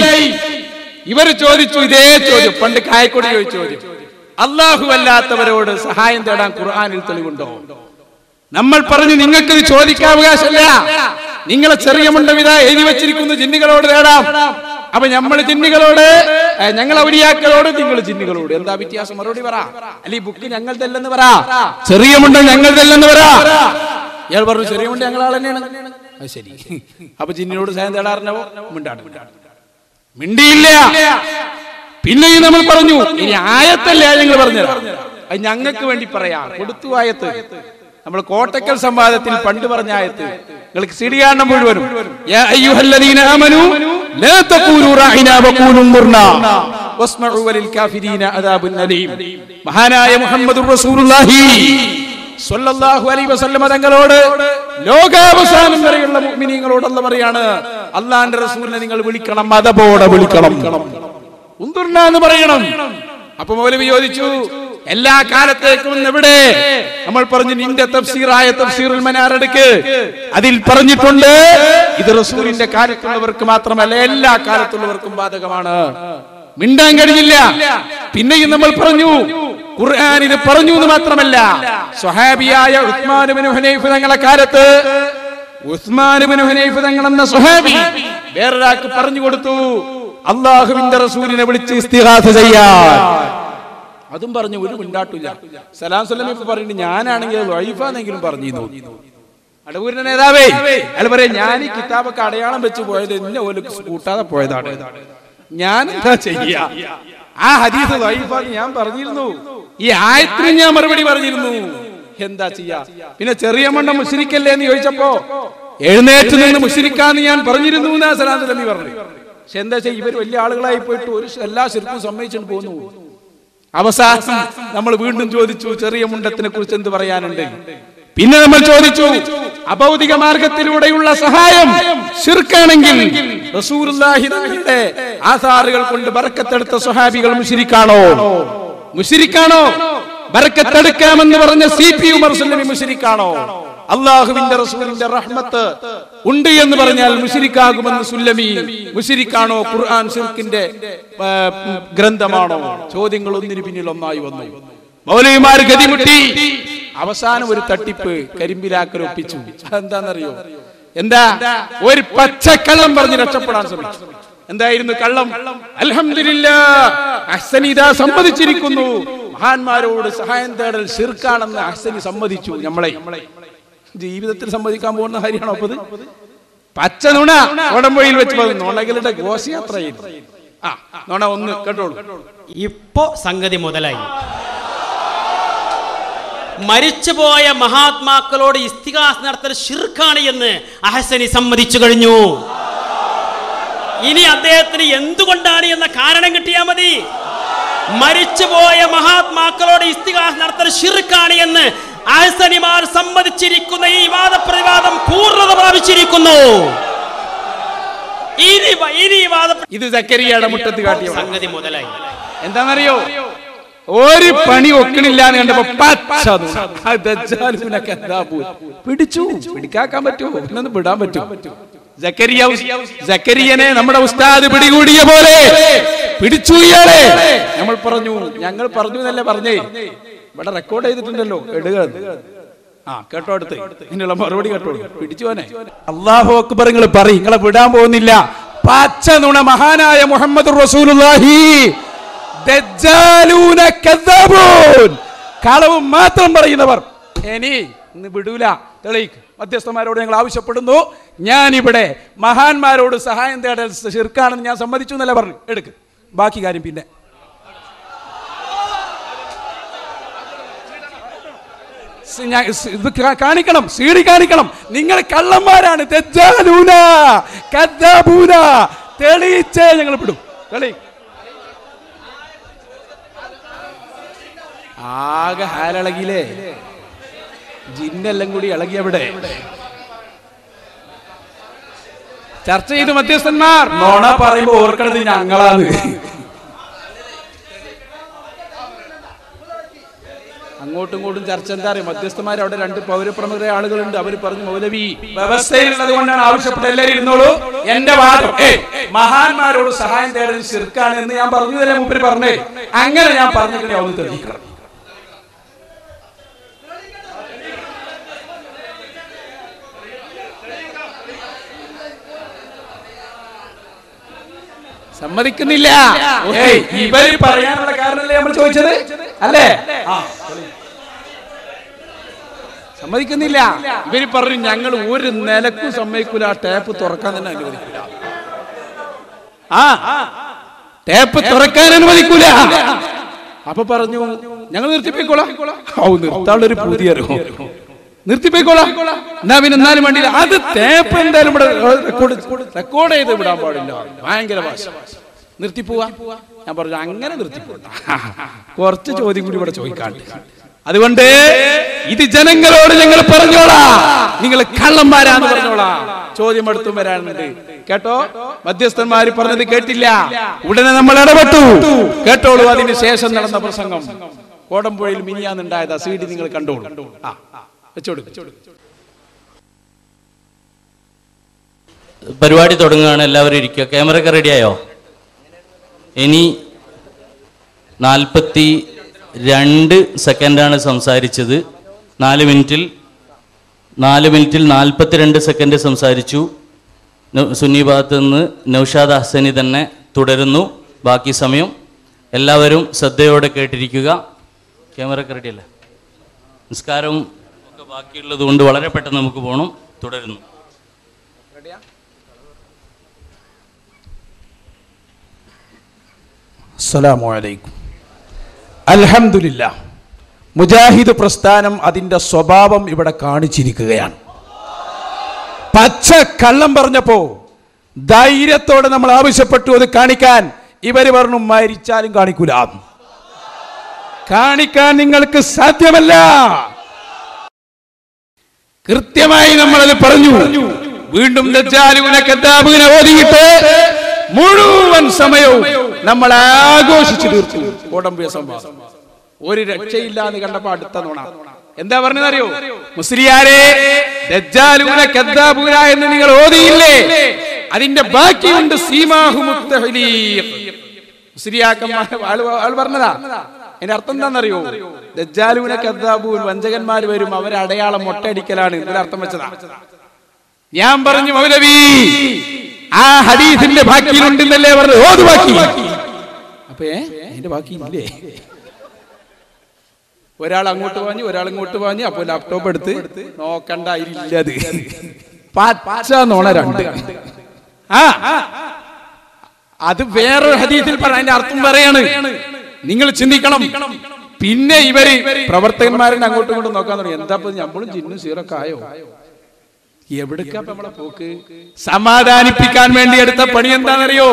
ഇവർ ചോദിച്ചു ഇതേ ചോദ്യം പണ്ട് കായക്കൊടി ചോദിച്ച ചോദ്യം അള്ളാഹു അല്ലാത്തവരോട് സഹായം തേടാൻ ഖുർആനിൽ തെളിവുണ്ടോ നമ്മൾ പറഞ്ഞു നിങ്ങൾക്ക് ഇത് ചോദിക്കാൻ അവകാശമല്ല നിങ്ങളെ ചെറിയ മുണ്ടവിത എഴുതി വെച്ചിരിക്കുന്ന ജിന്നുകളോട് തേടാം അപ്പൊ നമ്മൾ ജിന്നുകളോട് ഏ, ഞങ്ങൾ ഔലിയാക്കളോട് നിങ്ങൾ ജിന്നുകളോട് എന്താ വ്യത്യാസം മറുപടി പറ അല്ലെ ഈ ബുക്ക് ഞങ്ങളുടെല്ലെന്ന് പറ ചെറിയ മുണ്ട ഞങ്ങളുടെല്ലെന്ന് പറ ഇയാൾ പറഞ്ഞു ചെറിയ മുണ്ട ഞങ്ങൾ ആൾ തന്നെയാണ് അത് ശരി അപ്പൊ ജിന്നിനോട് സഹായം തേടാറിനോ മിണ്ടാണ് മിണ്ടിയില്ല പിന്നെയും നമ്മൾ പറഞ്ഞു ഇനി ആയത്തല്ലേ ഞങ്ങൾ പറഞ്ഞു അത് ഞങ്ങൾക്ക് വേണ്ടി പറയാം കൊടുത്തു ആയത്ത് നമ്മൾ കോട്ടക്കൽ സംവാദത്തിൽ പണ്ട് പറഞ്ഞ ആയത്ത് നിങ്ങൾക്ക് സിടിയാണ്ണം മുഴുവനും യാ അയ്യുഹല്ലദീന ആമനു ലാ തഖൂലു റാഇനാ വഖൂലു മുർനാ വസ്മഉ വലിൽ കാഫിരീന അദാബുൻ അലീം മഹാനായ മുഹമ്മദുർ റസൂലുള്ളാഹി സ്വല്ലല്ലാഹു അലൈഹി വസല്ലമ തങ്ങളോട് ലോകാവസാനം വരെയുള്ള മുഅ്മിനീങ്ങളോട് അല്ല പറയാണ് അള്ളാന്റെ റസൂലിനെ നിങ്ങൾ വിളിക്കണം മതബോടെ വിളിക്കണം ഉന്തുർന എന്ന് പറയണം അപ്പൊ മൗലവി ചോദിച്ചു എല്ലാ കാലത്തേക്കും എവിടെ നമ്മൾ പറഞ്ഞു നിന്റെ തഫ്സീറായ തഫ്സീറുൽ മനാർ എടുക്ക് അതിൽ പറഞ്ഞിട്ടുണ്ട് ഇത് റസൂലിന്റെ കാലത്തുള്ളവർക്ക് മാത്രമല്ല എല്ലാ കാലത്തുള്ളവർക്കും ബാധകമാണ് മിണ്ടാൻ കഴിഞ്ഞില്ല പിന്നെയും നമ്മൾ പറഞ്ഞു ഖുർആൻ ഇത് പറഞ്ഞു എന്ന് മാത്രമല്ല സ്വഹാബിയായ ഉസ്മാൻ ബിൻ ഹുനൈഫ് തങ്ങളെ കാലത്ത് ഉസ്മാൻ ബിൻ ഹുനൈഫ് തങ്ങൾ എന്ന സ്വഹാബി വേറൊരാൾക്ക് പറഞ്ഞു കൊടുത്തു അള്ളാഹുവിന്റെ റസൂലിനെ വിളിച്ച് ഇസ്തിഹാസ ചെയ്യാൻ അതും പറഞ്ഞു ഒരു മിണ്ടാട്ടില്ല സലാം സ്വലം ഇപ്പൊ പറയുന്നത് ഞാനാണെങ്കിൽ വൈഫാന്നെങ്കിലും പറഞ്ഞു അടവൂരിന്റെ നേതാവേ അയാൾ പറയാ ഞാൻ ഈ കിതാബൊക്കെ അടയാളം വെച്ച് പോയത് എന്നെ ഓല് കൂട്ടാതെ പോയതാണ് ഞാൻ എന്താ ചെയ്യാ ആ ഹദീസ് വൈഫാന്ന് ഞാൻ പറഞ്ഞിരുന്നു ഈ ആയത്തിന് ഞാൻ മറുപടി പറഞ്ഞിരുന്നു എന്താ ചെയ്യാ പിന്നെ ചെറിയ മണ്ണം മുസ്ലിക്കല്ലേ എന്ന് ചോദിച്ചപ്പോ എഴുന്നേറ്റ് നിന്ന് മുസ്ലിക്കാന്ന് ഞാൻ പറഞ്ഞിരുന്നു എന്നാ സലാം സ്വലമി പറഞ്ഞു പക്ഷെ എന്താ ചെയ്യാ ഇവർ വലിയ ആളുകളായി പോയിട്ട് ഒരു എല്ലാ ശിർക്കും സമ്മതിച്ചിട്ട് പോന്നു അവസാനം നമ്മൾ വീണ്ടും ചോദിച്ചു ചെറിയ മുണ്ടത്തിനെ കുറിച്ച് എന്ത് പറയാനുണ്ട് പിന്നെ നമ്മൾ ചോദിച്ചു അഭൗതിക മാർഗത്തിലൂടെയുള്ള സഹായം ശിർക്കാണെങ്കിൽ റസൂലുള്ളാഹി തങ്ങളുടെ ആധാറുകൾ കൊണ്ട് ബറക്കത്തെടുത്ത സ്വഹാബികൾ മുഷിരിക്കാണോ മുഷിരിക്കാണോ ബറക്കത്തെടുക്കാമെന്ന് പറഞ്ഞ സി പി ഉമർ സുല്ലമി മുഷിരിക്കാണോ അള്ളാഹുവിന്റെ റസൂലിന്റെ റഹ്മത്ത് ഉണ്ട് എന്ന് പറഞ്ഞാൽ മുഷിരിക്കാകുമെന്ന് സുല്ലമി മുഷിരിക്കാണോ ഖുർആൻ ഷിർക്കിന്റെ ആ, ഉം, ഗ്രന്ഥമാണോ ചോദ്യങ്ങൾ ഒന്നിനു പിന്നിൽ ഒന്നായി വന്നു മൗലവിമാർ ഗതിമുട്ടി അവസാനം ഒരു തട്ടിപ്പ് കരിമ്പിലാക്കൽ ഒപ്പിച്ചു അതെന്താണെന്നറിയോ എന്താ ഒരു പച്ചക്കള്ളം പറഞ്ഞ് രക്ഷപ്പെടാൻ ശ്രമിച്ചു എന്തായിരുന്നു കള്ളം അൽഹംദുലില്ലാ അഹ്സനി ഇതാ സമ്മതിച്ചിരിക്കുന്നു മഹാന്മാരോട് സഹായം തേടൽ ഷിർക്കാണെന്ന് അഹ്സനി സമ്മതിച്ചു നമ്മളെ ജീവിതത്തിൽ സമ്മതിക്കാൻ പോകുന്ന കാര്യമാണോ അപ്പൊ ഇത് പച്ച നുണ ഉടമ്പൊയിൽ വെച്ച് പറഞ്ഞു നുണകളുടെ ഘോഷയാത്രയിൽ ആ നുണ ഒന്ന് കേട്ടോളൂ ഇപ്പോ സംഗതി മുതലായി മരിച്ചുപോയ മഹാത്മാക്കളോട് ഇസ്തിഹാസ് നടത്തൽ ഷിർക്കാണ് എന്ന് അഹസനി സമ്മതിച്ചു കഴിഞ്ഞു ഇനി അദ്ദേഹത്തിന് എന്തുകൊണ്ടാണ് എന്ന കാരണം കിട്ടിയാൽ മതി മരിച്ചുപോയ മഹാത്മാക്കളോട് ഇസ്തിഹാസ് നടത്തൽ ഷിർക്കാണ് എന്ന് അഹസനിമാർ സമ്മതിച്ചിരിക്കുന്ന ഈ വാദപ്രതിവാദം പൂർണ്ണത പ്രാപിച്ചിരിക്കുന്നു ഇനി വ- ഇനി ഈ വാദ ഇത് സക്കരിയയുടെ മുറ്റത്ത് കാട്ടിയ സംഗതി മുതലായി എന്താണെന്നറിയോ ഒരു പണി ഒക്കണില്ല എന്ന് കണ്ടപ്പോ പച്ച നുണ. ആ ദജ്ജാലുവിനൊക്കെ എന്താ പോയി? പിടിച്ചു പിടിക്കാക്കാൻ പറ്റുമോ പിന്നൊന്ന് വിടാൻ പറ്റുമോ ജക്കരിയ ജക്കരിയനെ നമ്മുടെ ഉസ്താദ് പിടികൂടിയ പോലെ പിടിച്ചു ഇയാളെ നമ്മൾ പറഞ്ഞു ഞങ്ങൾ പറഞ്ഞു എന്നല്ലേ പറഞ്ഞേ ഇവിടെ റെക്കോർഡ് ചെയ്തിട്ടുണ്ടല്ലോ എടുക ആ കേട്ടോ അടുത്ത് ഇതിനുള്ള മറുപടി കേട്ടോ പിടിച്ചു പോനെ അള്ളാഹു അക്ബർ നിങ്ങൾ പറയും നിങ്ങളെ വിടാൻ പോകുന്നില്ല പച്ച നുണ മഹാനായ മുഹമ്മദ് റസൂലുള്ളാഹി ദജ്ജാലൂന കദ്ദാബൂൻ. കളവ് മാത്രം പറയുന്നവർ ഇനി ഇന്ന് വിടൂല തെളിയിക്ക് മധ്യസ്ഥന്മാരോട് ഞങ്ങൾ ആവശ്യപ്പെടുന്നു ഞാൻ ഇവിടെ മഹാന്മാരോട് സഹായം തേടൽ ശിർക്കാണെന്ന് ഞാൻ സമ്മതിച്ചു എന്നല്ല പറഞ്ഞു എടുക്ക് ബാക്കി കാര്യം പിന്നെ സ് ഞാൻ സ് ഇത് കാ- കാണിക്കണം സീഡി കാണിക്കണം നിങ്ങൾ കള്ളന്മാരാണ് ദജ്ജാലൂന കദ്ദാബൂന തെളിയിച്ചേ ഞങ്ങൾ വിടും തെളി ആകെ ഹാലിളകിയില്ലേ ജിന്നെല്ലാം കൂടി ഇളകി അവിടെ ചർച്ച ചെയ്ത് മധ്യസ്ഥന്മാർ നോണ പറയുമ്പോ ഓർക്കണത് ഞങ്ങളാണ് അങ്ങോട്ടും ഇങ്ങോട്ടും ചർച്ച എന്താ അറിയാം മധ്യസ്ഥന്മാർ അവിടെ രണ്ട് പൗരപ്രമുഖ ആളുകളുണ്ട് അവർ പറഞ്ഞു മൗലവി വ്യവസ്ഥയിലുള്ളത് കൊണ്ടാണ് ആവശ്യപ്പെട്ടത് എല്ലാവരും ഇരുന്നോളൂ എന്റെ വാദം ഏ മഹാന്മാരോട് സഹായം തേടൽ ശിർക്കാണ് എന്ന് ഞാൻ പറഞ്ഞതല്ലേ മുമ്പിൽ പറഞ്ഞേ അങ്ങനെ ഞാൻ പറഞ്ഞിട്ട് ഞാൻ ഒന്ന് തെളിയിക്കണം സമ്മതിക്കുന്നില്ല ഏയ്, ഇവര് പറയാനുള്ള കാരണമല്ലേ നമ്മൾ ചോദിച്ചത് അല്ലേ ആ, സമ്മതിക്കുന്നില്ല ഇവര് പറഞ്ഞു ഞങ്ങൾ ഒരു നിലക്കും സമ്മതിക്കൂല ആ ടാപ്പ് തുറക്കാൻ തന്നെ അനുവദിക്കൂല ആ ടാപ്പ് തുറക്കാൻ അനുവദിക്കൂല അപ്പൊ പറഞ്ഞു ഞങ്ങൾ നിർത്തിപ്പോയിക്കോളാം ഔ നിർത്താനുള്ള ഒരു പുതിയ നിർത്തിപ്പോയിക്കോളാം എന്നാ പിന്നെ എന്നാലും വേണ്ടിയില്ല അത് തേപ്പ് എന്തായാലും ഇവിടെ റെക്കോർഡ് റെക്കോർഡ് ചെയ്ത് വിടാൻ പാടില്ല ഭയങ്കര വാശി നിർത്തിപ്പോവാ ഞാൻ പറഞ്ഞു അങ്ങനെ നിർത്തിപ്പോണ്ട കുറച്ച് ചോദ്യം കൂടി ഇവിടെ ചോദിക്കാണ്ട് അതുകൊണ്ട് ഇത് ജനങ്ങളോട് ഞങ്ങൾ പറഞ്ഞോളാ നിങ്ങൾ കള്ളന്മാരാന്ന് പറഞ്ഞോളാ ചോദ്യം എടുത്തും വരാനുണ്ട് കേട്ടോ മധ്യസ്ഥന്മാര് പറഞ്ഞത് കേട്ടില്ല ഉടനെ നമ്മൾ ഇടപെട്ടു കേട്ടോളൂ അതിന് ശേഷം നടന്ന പ്രസംഗം കോടമ്പുഴയിൽ മിനിയാന്നുണ്ടായതാ സി ഡി നിങ്ങൾ കണ്ടോളൂ ആ വെച്ചോളൂ പരിപാടി തുടങ്ങുകയാണ് എല്ലാവരും ഇരിക്കുക ക്യാമറ ഒക്കെ റെഡിയായോ ഇനി നാൽപ്പത്തി രണ്ട് സെക്കൻഡാണ് സംസാരിച്ചത് നാല് മിനിറ്റിൽ നാല് മിനിറ്റിൽ നാൽപ്പത്തിരണ്ട് സെക്കൻഡ് സംസാരിച്ചു ന- സുന്നി ഭാഗത്ത് നിന്ന് നൗഷാദ് ഹസനി തന്നെ തുടരുന്നു ബാക്കി സമയം എല്ലാവരും ശ്രദ്ധയോടെ കേട്ടിരിക്കുക ക്യാമറ ഒക്കെ റെഡിയല്ലേ നിസ്കാരവും ഒക്കെ ബാക്കിയുള്ളത് കൊണ്ട് വളരെ പെട്ടെന്ന് നമുക്ക് പോകണം തുടരുന്നു അസ്സലാമു അലൈക്കും അൽഹംദുലില്ലാ മുജാഹിദ് പ്രസ്ഥാനം അതിന്റെ സ്വഭാവം ഇവിടെ കാണിച്ചിരിക്കുകയാണ് പച്ച കള്ളം പറഞ്ഞപ്പോ ധൈര്യത്തോടെ നമ്മൾ ആവശ്യപ്പെട്ടു അത് കാണിക്കാൻ ഇവര് പറഞ്ഞു മരിച്ചാലും കാണിക്കൂല കാണിക്കാൻ നിങ്ങൾക്ക് സാധ്യമല്ല കൃത്യമായി നമ്മളത് പറഞ്ഞു വീണ്ടും ദജ്ജാലുവിനെ കദ്ദാബുവിനെ ഓതിയിട്ട് മുഴുവൻ സമയവും നമ്മൾ ആഘോഷിച്ചു തീർത്തു കോടമ്പിയ സംവാദം ഒരു രക്ഷയില്ല എന്ന് കണ്ടപ്പോ അടുത്ത നുണ എന്താ പറഞ്ഞതറിയോ മുസ്ലിയാരെ ദജ്ജാലുവിനെ കദ്ദാബുന എന്ന് നിങ്ങൾ ഓതിയില്ലേ അതിന്റെ ബാക്കിയുണ്ട് സീമാഹു മുത്തഹലീഖ് മുസ്ലിയാക്കന്മാർ ആള് ആള് പറഞ്ഞതാ അതിന്റെ അർത്ഥം എന്താണെന്നറിയോ ദജ്ജാലുവിനെ കദ്ദാബൂൻ വഞ്ചകന്മാർ വരും അവരെ അടയാളം മൊട്ടയടിക്കലാണ് ഇതിന്റെ അർത്ഥം വെച്ചതാ ഞാൻ പറഞ്ഞു മൗലവി ആ ഹദീസിന്റെ ബാക്കിയിലുണ്ടെന്നല്ലേ പറഞ്ഞു ഓത് ബാക്കി അപ്പേ അതിന്റെ ബാക്കി ഇല്ലേ ഒരാൾ അങ്ങോട്ട് പാഞ്ഞു ഒരാൾ ഇങ്ങോട്ട് പാഞ്ഞു അപ്പൊ ലാപ്ടോപ്പ് എടുത്ത് നോക്കണ്ട അതിലില്ലത് പച്ച നോണ രണ്ട് ആ അത് വേറൊരു ഹദീസിൽ പറഞ്ഞ അതിന്റെ അർത്ഥം പറയാണ് നിങ്ങൾ ചിന്തിക്കണം പിന്നെ ഇവര് പ്രവർത്തകന്മാരെ അങ്ങോട്ടും ഇങ്ങോട്ടും നോക്കാൻ തുടങ്ങി എന്താ ഇപ്പൊ നമ്മളും ജിന്നും സീറൊക്കെ ആയോ എവിടേക്കാ ഇപ്പൊ നമ്മളെ പോക്ക് സമാധാനിപ്പിക്കാൻ വേണ്ടി എടുത്ത പണി എന്താണെന്നറിയോ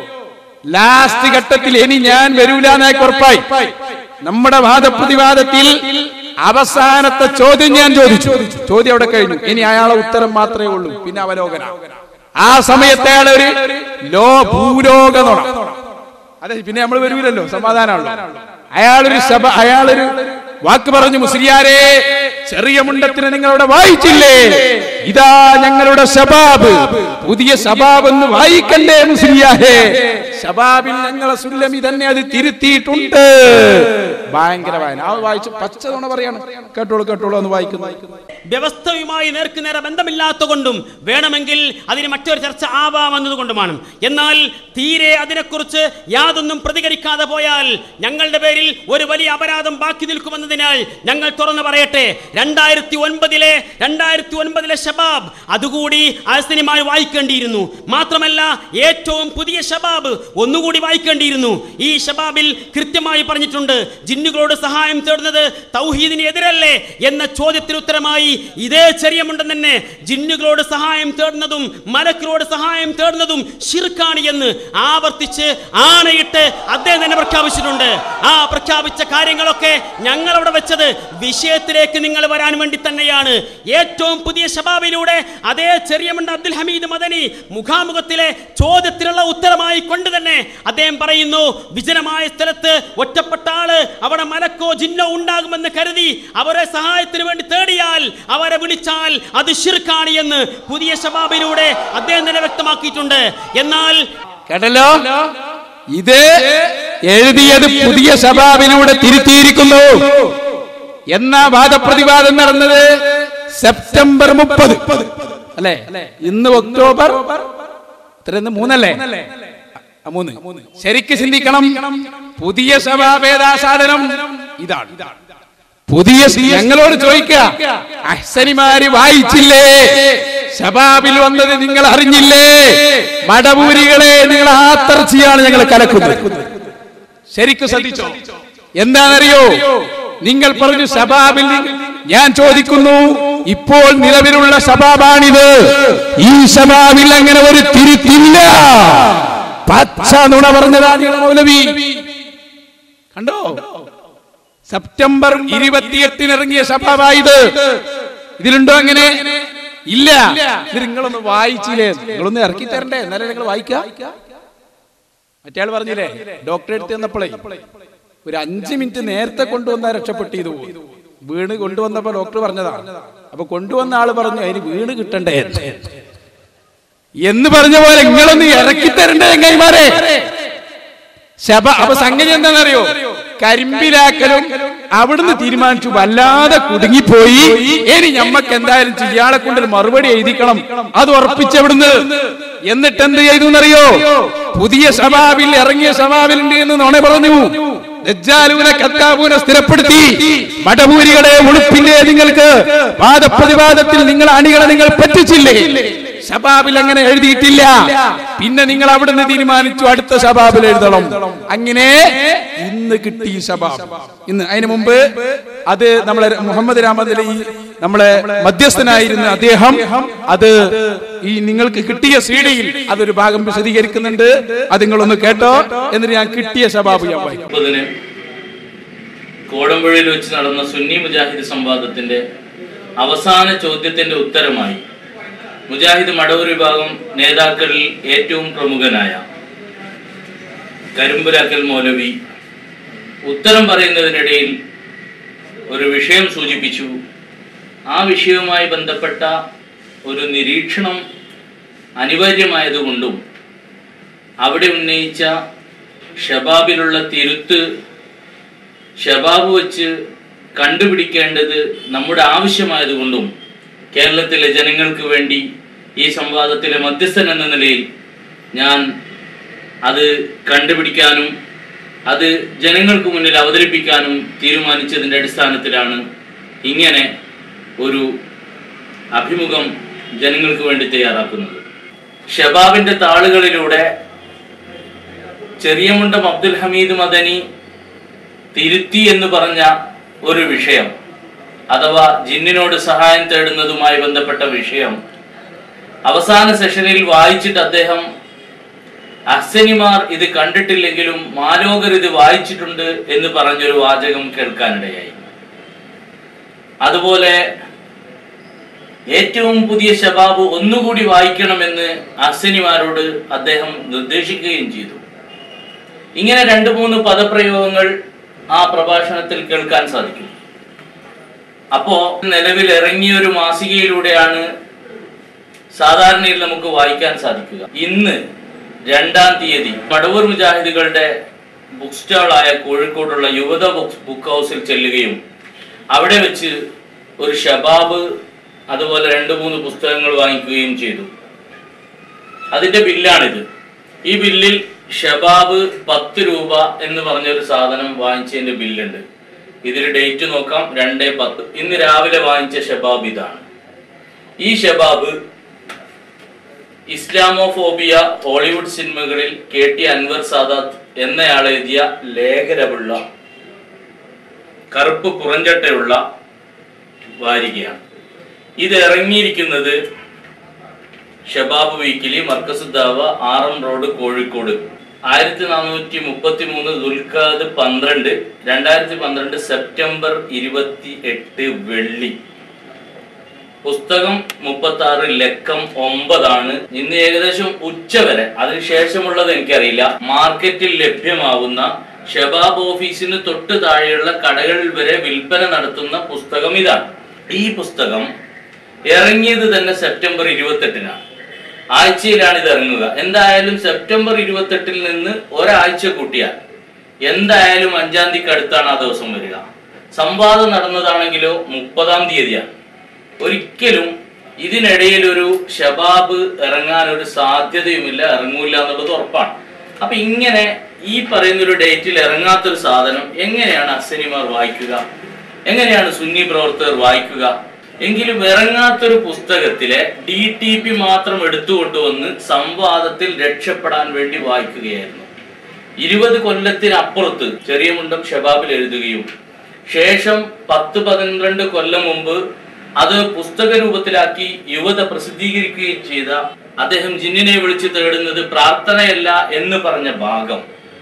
ലാസ്റ്റ് ഘട്ടത്തിൽ ഇനി ഞാൻ വരൂല എന്നായി ഉറപ്പായി നമ്മുടെ വാദപ്രതിവാദത്തിൽ അവസാനത്തെ ചോദ്യം ഞാൻ ചോദിച്ചു ചോദ്യം അവിടെ കഴിഞ്ഞു ഇനി അയാളെ ഉത്തരം മാത്രമേ ഉള്ളൂ പിന്നെ അവലോകന ആ സമയത്ത് അയാൾ ഒരു ലോ ഭൂലോക നുണ അതെ പിന്നെ നമ്മൾ വരൂലല്ലോ സമാധാനമാണല്ലോ അയാളൊരു സഭ അയാളൊരു വാക്ക് പറഞ്ഞു മുസ്ലിയാരെ ചെറിയ മുണ്ടത്തിന് നിങ്ങൾ അവിടെ വായിച്ചില്ലേ ഇതാ ഞങ്ങളുടെ ശബാബ് പുതിയ ശബാബ് എന്ന് വായിക്കണ്ടേ മുസ്ലിയാരെ ശബാബിൽ ഞങ്ങളെ സുല്ലമി തന്നെ അത് തിരുത്തിയിട്ടുണ്ട് ഭയങ്കര വായന ആ വായിച്ചു പച്ച തവണ പറയാണ് കേട്ടോളൂ കേട്ടോളൂ എന്ന് വായിക്കുന്നു വ്യവസ്ഥയുമായി നേർക്കുനേരെ ബന്ധമില്ലാത്തതുകൊണ്ടും വേണമെങ്കിൽ അതിന് മറ്റൊരു ചർച്ച ആവാമെന്നതുകൊണ്ടുമാണ് എന്നാൽ തീരെ അതിനെക്കുറിച്ച് യാതൊന്നും പ്രതികരിക്കാതെ പോയാൽ ഞങ്ങളുടെ പേരിൽ ഒരു വലിയ അപരാധം ബാക്കി നിൽക്കുമെന്നതിനാൽ ഞങ്ങൾ തുറന്നു പറയട്ടെ രണ്ടായിരത്തി ഒൻപതിലെ രണ്ടായിരത്തി ഒൻപതിലെ ഷബാബ് അതുകൂടി അഹസനിമാർ വായിക്കേണ്ടിയിരുന്നു മാത്രമല്ല ഏറ്റവും പുതിയ ഷബാബ് ഒന്നുകൂടി വായിക്കേണ്ടിയിരുന്നു ഈ ഷബാബിൽ കൃത്യമായി പറഞ്ഞിട്ടുണ്ട് ജിന്നുകളോട് സഹായം തേടുന്നത് തൗഹീദിന് എതിരല്ലേ എന്ന ചോദ്യത്തിന് ഉത്തരമായി ഇതേ ചെറിയമുണ്ടെന്ന് തന്നെ ജിന്നുകളോട് സഹായം തേടുന്നതും മലക്കിനോട് സഹായം തേടുന്നതും ഷിർക്കാണ് എന്ന് ആവർത്തിച്ച് ആണയിട്ട് അദ്ദേഹം തന്നെ പ്രഖ്യാപിച്ചിട്ടുണ്ട് ആ പ്രഖ്യാപിച്ച കാര്യങ്ങളൊക്കെ ഞങ്ങൾ അവിടെ വെച്ചത് വിഷയത്തിലേക്ക് നിങ്ങൾ വരാൻ വേണ്ടി തന്നെയാണ് ഏറ്റവും പുതിയ ശബാബിലൂടെ അതേ ചെറിയമുണ്ട് അബ്ദുൽ ഹമീദ് മദനി മുഖാമുഖത്തിലെ ചോദ്യത്തിനുള്ള ഉത്തരമായി കൊണ്ട് തന്നെ അദ്ദേഹം പറയുന്നു വിജനമായ സ്ഥലത്ത് ഒറ്റപ്പെട്ട ആള് അവിടെ മലക്കോ ജിന്നോ ഉണ്ടാകുമെന്ന് കരുതി അവരെ സഹായത്തിന് വേണ്ടി തേടിയാൽ അവരെ വിളിച്ചാൽ അത് ഷിർക്കാണ് എന്ന് പുതിയ ശബാബിലൂടെ അദ്ദേഹം തന്നെ വ്യക്തമാക്കിയിട്ടുണ്ട് എന്നാൽ കേട്ടല്ലോ ഇത് എഴുതിയത് പുതിയ ശബാബിലൂടെ തിരുത്തിയിരിക്കുന്നു എന്നാ വാദപ്രതിവാദം നടന്നത് സെപ്റ്റംബർ മുപ്പത് അല്ലെ ഇന്ന് ഒക്ടോബർ ഇത്രന്ന് മൂന്നല്ലേ ആ, മൂന്ന് ശരിക്ക് ചിന്തിക്കണം പുതിയ ശബാബേദാ സാധനം ഇതാണ് പുതിയ സി- ഞങ്ങളോട് ചോദിക്കുക അഹ്സനിമാര് വായിച്ചില്ലേ ശബാബിൽ വന്നത് നിങ്ങൾ അറിഞ്ഞില്ലേ മടപൂരികളെ നിങ്ങൾ ആത്തർച്ചയാണ് ഞങ്ങൾ കലക്കുന്നത് ശരിക്കും ശ്രദ്ധിച്ചോ എന്താണെന്നറിയോ നിങ്ങൾ പറഞ്ഞു ശബാബിൽ നി- ഞാൻ ചോദിക്കുന്നു ഇപ്പോൾ നിലവിലുള്ള ശബാബാണിത് ഈ ശബാബിൽ അങ്ങനെ ഒരു തിരുത്തില്ല പച്ച നുണ പറഞ്ഞതാണ് നിങ്ങളുടെ മൗലവി കണ്ടോ സെപ്റ്റംബർ ഇരുപത്തിയെട്ടിന് ഇറങ്ങിയ ശബാബായത് ഇതിലുണ്ടോ അങ്ങനെ ഇല്ല ഇത് നിങ്ങളൊന്ന് വായിച്ചില്ലേ നിങ്ങളൊന്ന് ഇറക്കി തരണ്ടേ എന്നാലേ നിങ്ങൾ വായിക്കുക മറ്റേ പറഞ്ഞില്ലേ ഡോക്ടറെ അടുത്ത് ചെന്നപ്പോഴേ ഒരു അഞ്ച് മിനിറ്റ് നേരത്തെ കൊണ്ടുവന്നാൽ രക്ഷപ്പെട്ട് ഇത് പോയി വീണ് കൊണ്ടുവന്നപ്പോ ഡോക്ടർ പറഞ്ഞതാ അപ്പൊ കൊണ്ടുവന്ന ആള് പറഞ്ഞു അതിന് വീണ് കിട്ടണ്ടേ എന്ന്. എന്ന് പറഞ്ഞ പോലെ നിങ്ങളൊന്ന് ഇറക്കി തരണ്ടേ കൈമാരെ ശബ അപ്പൊ സംഗതി എന്താണെന്നറിയോ കരിമ്പിലാക്കലും അവിടുന്ന് തീരുമാനിച്ചു വല്ലാതെ കുടുങ്ങിപ്പോയി ഇനി ഞമ്മക്ക് എന്തായാലും ഇയാളെ കൊണ്ടൊരു മറുപടി എഴുതിക്കണം അത് ഉറപ്പിച്ച് എവിടുന്ന് എന്നിട്ട് എന്ത് ചെയ്തു എന്നറിയോ പുതിയ സഭാവിൽ ഇറങ്ങിയ സഭാവിലുണ്ട് എന്ന് നോണെ പറഞ്ഞു ദജ്ജാലൂനെ കത്താബൂനെ സ്ഥിരപ്പെടുത്തി മടപൂരികളെ ഉളുപ്പില്ലേ നിങ്ങൾക്ക് വാദപ്രതിവാദത്തിൽ നിങ്ങൾ അണികളെ നിങ്ങൾ പറ്റിച്ചില്ലേ ശബാബിൽ അങ്ങനെ എഴുതിയിട്ടില്ല പിന്നെ നിങ്ങൾ അവിടുന്ന് തീരുമാനിച്ചു അടുത്ത ശബാബിൽ എഴുതണം അങ്ങനെ ഇന്ന് കിട്ടി ഈ ശബാബ് ഇന്ന് അതിനു മുമ്പ് അത് നമ്മളെ മുഹമ്മദ് രാമദിലെ ഈ നമ്മളെ മധ്യസ്ഥനായിരുന്ന അദ്ദേഹം അത് ഈ നിങ്ങൾക്ക് കിട്ടിയ സീഡിയിൽ അതൊരു ഭാഗം വിശദീകരിക്കുന്നുണ്ട് അത് നിങ്ങളൊന്ന് കേട്ടോ എന്നിട്ട് ഞാൻ കിട്ടിയ ശബാബ് ഞാൻ വായിക്കാം മുപ്പതിന് കോടമ്പുഴയിൽ വെച്ച് നടന്ന സുന്നി മുജാഹിദ് സംവാദത്തിന്റെ അവസാന ചോദ്യത്തിന്റെ ഉത്തരമായി മുജാഹിദ് മടവൂർ വിഭാഗം നേതാക്കളിൽ ഏറ്റവും പ്രമുഖനായ കരിമ്പുരാക്കൽ മൗലവി ഉത്തരം പറയുന്നതിനിടയിൽ ഒരു വിഷയം സൂചിപ്പിച്ചു ആ വിഷയവുമായി ബന്ധപ്പെട്ട ഒരു നിരീക്ഷണം അനിവാര്യമായതുകൊണ്ടും അവിടെ ഉന്നയിച്ച ഷബാബിലുള്ള തിരുത്ത് ഷബാബ് വെച്ച് കണ്ടുപിടിക്കേണ്ടത് നമ്മുടെ ആവശ്യമായതുകൊണ്ടും കേരളത്തിലെ ജനങ്ങൾക്ക് വേണ്ടി ഈ സംവാദത്തിലെ മധ്യസ്ഥൻ എന്ന നിലയിൽ ഞാൻ അത് കണ്ടുപിടിക്കാനും അത് ജനങ്ങൾക്ക് മുന്നിൽ അവതരിപ്പിക്കാനും തീരുമാനിച്ചതിൻ്റെ അടിസ്ഥാനത്തിലാണ് ഇങ്ങനെ ഒരു അഭിമുഖം ജനങ്ങൾക്ക് വേണ്ടി തയ്യാറാക്കുന്നത് ഷബാബിന്റെ താളുകളിലൂടെ ചെറിയമുണ്ടം അബ്ദുൽ ഹമീദ് മദനി തിരുത്തി എന്ന് പറഞ്ഞ ഒരു വിഷയം അഥവാ ജിന്നിനോട് സഹായം തേടുന്നതുമായി ബന്ധപ്പെട്ട വിഷയം അവസാന സെഷനിൽ വായിച്ചിട്ട് അദ്ദേഹം അഹ്സനിമാർ ഇത് കണ്ടിട്ടില്ലെങ്കിലും മാലോകർ ഇത് വായിച്ചിട്ടുണ്ട് എന്ന് പറഞ്ഞൊരു വാചകം കേൾക്കാനിടയായി അതുപോലെ ഏറ്റവും പുതിയ ശബാബ് ഒന്നുകൂടി വായിക്കണമെന്ന് അഹ്സനിമാരോട് അദ്ദേഹം നിർദ്ദേശിക്കുകയും ചെയ്തു ഇങ്ങനെ രണ്ട് മൂന്ന് പദപ്രയോഗങ്ങൾ ആ പ്രഭാഷണത്തിൽ കേൾക്കാൻ സാധിക്കും അപ്പോ നിലവിൽ ഇറങ്ങിയ ഒരു മാസികയിലൂടെയാണ് സാധാരണയിൽ നമുക്ക് വായിക്കാൻ സാധിക്കുക ഇന്ന് രണ്ടാം തീയതി മടവൂർ മുജാഹിദുകളുടെ ബുക്ക് സ്റ്റാളായ കോഴിക്കോടുള്ള യുവത ബുക്ക് ബുക്ക് ഹൗസിൽ ചെല്ലുകയും അവിടെ വെച്ച് ഒരു ഷബാബ് അതുപോലെ രണ്ട് മൂന്ന് പുസ്തകങ്ങൾ വാങ്ങിക്കുകയും ചെയ്തു അതിന്റെ ബില്ലാണിത് ഈ ബില്ലിൽ ഷബാബ് പത്ത് രൂപ എന്ന് പറഞ്ഞൊരു സാധനം വാങ്ങിച്ചതിന്റെ ബില്ലുണ്ട് ഇതിൽ ഡേറ്റ് നോക്കാം രണ്ടേ പത്ത് ഇന്ന് രാവിലെ വാങ്ങിച്ച ഷബാബ് ഇതാണ് ഈ ഷബാബ് ഇസ്ലാമോഫോബിയ ഹോളിവുഡ് സിനിമകളിൽ കെ ടി അൻവർ സാദാത്ത് എന്നയാൾ എഴുതിയ ലേഖനമുള്ള കറുപ്പ് പുറഞ്ചട്ടയുള്ള വാരികയാണ് ഇത് ഇറങ്ങിയിരിക്കുന്നത് Shabab weekly Markazuddawa R M road Kozhikode ആയിരത്തി നാനൂറ്റി മുപ്പത്തി മൂന്ന് ദുൽഖാദ് പന്ത്രണ്ട് രണ്ടായിരത്തി പന്ത്രണ്ട് സെപ്റ്റംബർ ഇരുപത്തി എട്ട് വെള്ളി പുസ്തകം മുപ്പത്തി ആറ് ലക്കം ഒമ്പതാണ് ഇന്ന് ഏകദേശം ഉച്ച വരെ അതിനുശേഷമുള്ളത് എനിക്കറിയില്ല മാർക്കറ്റിൽ ലഭ്യമാവുന്ന ഷബാബ് ഓഫീസിന് തൊട്ട് താഴെയുള്ള കടകളിൽ വരെ വിൽപ്പന നടത്തുന്ന പുസ്തകം ഇതാണ് ഈ പുസ്തകം ഇറങ്ങിയത് തന്നെ സെപ്റ്റംബർ ഇരുപത്തെട്ടിനാണ് ആഴ്ചയിലാണ് ഇത് ഇറങ്ങുക എന്തായാലും സെപ്റ്റംബർ ഇരുപത്തെട്ടിൽ നിന്ന് ഒരാഴ്ച കൂട്ടിയാൽ എന്തായാലും അഞ്ചാം തീയതിക്ക് അടുത്താണ് ആ ദിവസം വരിക സംവാദം നടന്നതാണെങ്കിലോ മുപ്പതാം തീയതിയാണ് ഒരിക്കലും ഇതിനിടയിൽ ഒരു ഷബാബ് ഇറങ്ങാൻ ഒരു സാധ്യതയുമില്ല ഇറങ്ങൂല എന്നുള്ളത് ഉറപ്പാണ് അപ്പൊ ഇങ്ങനെ ഈ പറയുന്ന ഒരു ഡേറ്റിൽ ഇറങ്ങാത്തൊരു സാധനം എങ്ങനെയാണ് അസനിമാർ വായിക്കുക എങ്ങനെയാണ് സുന്നി പ്രവർത്തകർ വായിക്കുക എങ്കിലും ഇറങ്ങാത്തൊരു പുസ്തകത്തിലെ ഡി ടി പി മാത്രം എടുത്തുകൊണ്ടുവന്ന് സംവാദത്തിൽ രക്ഷപ്പെടാൻ വേണ്ടി വായിക്കുകയായിരുന്നു ഇരുപത് കൊല്ലത്തിനപ്പുറത്ത് ചെറിയ മുണ്ടം ഷബാബിൽ എഴുതുകയും ശേഷം പത്ത് പന്ത്രണ്ട് കൊല്ലം മുമ്പ് അത് പുസ്തക രൂപത്തിലാക്കി യുവത പ്രസിദ്ധീകരിക്കുകയും ചെയ്ത അദ്ദേഹം ജിന്നിനെ വിളിച്ച് തേടുന്നത് പ്രാർത്ഥനയല്ല എന്ന് പറഞ്ഞ ഭാഗം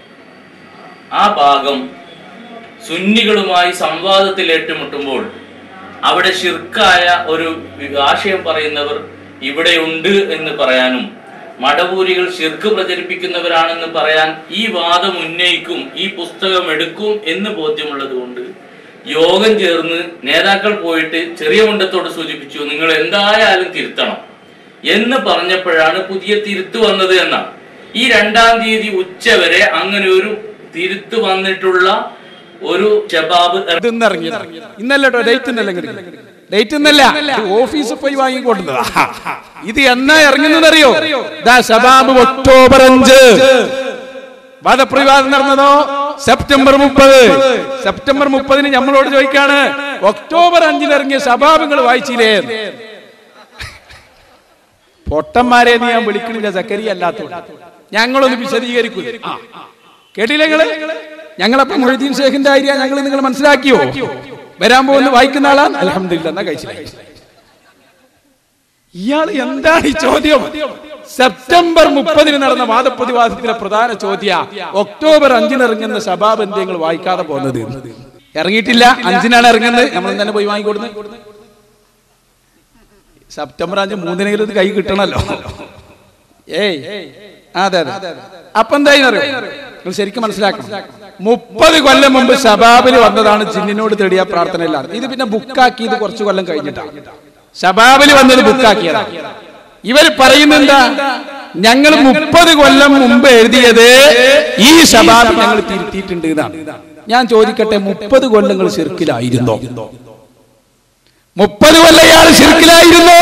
ആ ഭാഗം സുന്നികളുമായി സംവാദത്തിൽ ഏറ്റുമുട്ടുമ്പോൾ അവിടെ ശിർക്കായ ഒരു ആശയം പറയുന്നവർ ഇവിടെയുണ്ട് എന്ന് പറയാനും മടവൂരികൾ ശിർക്ക് പ്രചരിപ്പിക്കുന്നവരാണെന്ന് പറയാൻ ഈ വാദം ഉന്നയിക്കും ഈ പുസ്തകം എടുക്കും എന്ന് ബോധ്യമുള്ളത് കൊണ്ട് യോഗം ചേർന്ന് നേതാക്കൾ പോയിട്ട് ചെറിയ മുണ്ടത്തോട് സൂചിപ്പിച്ചു നിങ്ങൾ എന്തായാലും തിരുത്തണം എന്ന് പറഞ്ഞപ്പോഴാണ് പുതിയ തിരുത്ത് വന്നത് എന്നാണ് ഈ രണ്ടാം തീയതി ഉച്ച വരെ അങ്ങനെ ഒരു തിരുത്ത് വന്നിട്ടുള്ള ഒരു ഷബാബ് ഇത് ഇന്ന് ഇറങ്ങിയത് ഇന്നല്ല കേട്ടോ ഡേറ്റ് ഇന്നല്ല ഡേറ്റ് ഇന്നല്ല ഓഫീസിൽ പോയി വാങ്ങിക്കൊണ്ടതാ ഇത് എന്നാ ഇറങ്ങുന്നത് അറിയോ ദാ ഷബാബ് ഒക്ടോബർ അഞ്ച് വാദപ്രവിവാദം നടന്നതോ സെപ്റ്റംബർ മുപ്പത് സെപ്റ്റംബർ മുപ്പതിന് നമ്മളോട് ചോദിക്കാണ് ഒക്ടോബർ അഞ്ചിന് ഇറങ്ങിയ ഷബാബുകൾ വായിച്ചില്ലേ പൊട്ടന്മാരെ നീ ഞാൻ വിളിക്കണില്ല സക്കരിയ അല്ലാത്തോണ്ട് ഞങ്ങളൊന്ന് വിശദീകരിക്കൂ ആ കേട്ടില്ല നിങ്ങള് ഞങ്ങളപ്പം മൊയ്തീൻ ഷേഖിന്റെ ഐഡിയ ഞങ്ങൾ നിങ്ങൾ മനസ്സിലാക്കിയോ വരാൻ പോകുന്ന വായിക്കുന്ന ആളാണ് അലഹമില്ല എന്നാ കഴിച്ചില്ല ഇയാൾ എന്താണ് ഈ ചോദ്യം സെപ്റ്റംബർ മുപ്പതിന് നടന്ന വാദപ്രതിവാദത്തിലെ പ്രധാന ചോദ്യ ഒക്ടോബർ അഞ്ചിന് ഇറങ്ങുന്ന ശബാബ് എന്തെങ്കിലും വായിക്കാതെ പോകുന്നത് ഇറങ്ങിയിട്ടില്ല അഞ്ചിനാണ് ഇറങ്ങുന്നത് നമ്മൾ തന്നെ പോയി വാങ്ങിക്കൊടുന്നത് സെപ്റ്റംബർ അഞ്ച് മൂന്നിനെങ്കിലും ഇത് കൈ കിട്ടണല്ലോ ഏയ് അതെ അതെ അപ്പൊ എന്തായി നിങ്ങൾ ശരിക്കും മനസ്സിലാക്കണം മുപ്പത് കൊല്ലം മുമ്പ് ഷബാബിൽ വന്നതാണ് ജിന്നിനോട് തേടിയ പ്രാർത്ഥന എല്ലാം ഇത് പിന്നെ ബുക്കാക്കിയത് കുറച്ച് കൊല്ലം കഴിഞ്ഞിട്ടാണ് ഷബാബിൽ വന്നത് ബുക്കാക്കിയതാണ് ഇവർ പറയുന്നത് എന്താ ഞങ്ങൾ മുപ്പത് കൊല്ലം മുമ്പ് എഴുതിയത് ഈ ഷബാബ് ഞങ്ങൾ തിരുത്തിയിട്ടുണ്ട് എന്നാണ് ഞാൻ ചോദിക്കട്ടെ മുപ്പത് കൊല്ലങ്ങൾ ശിർക്കിലായിരുന്നോ മുപ്പത് കൊല്ലം ഇയാൾ ശിർക്കിലായിരുന്നോ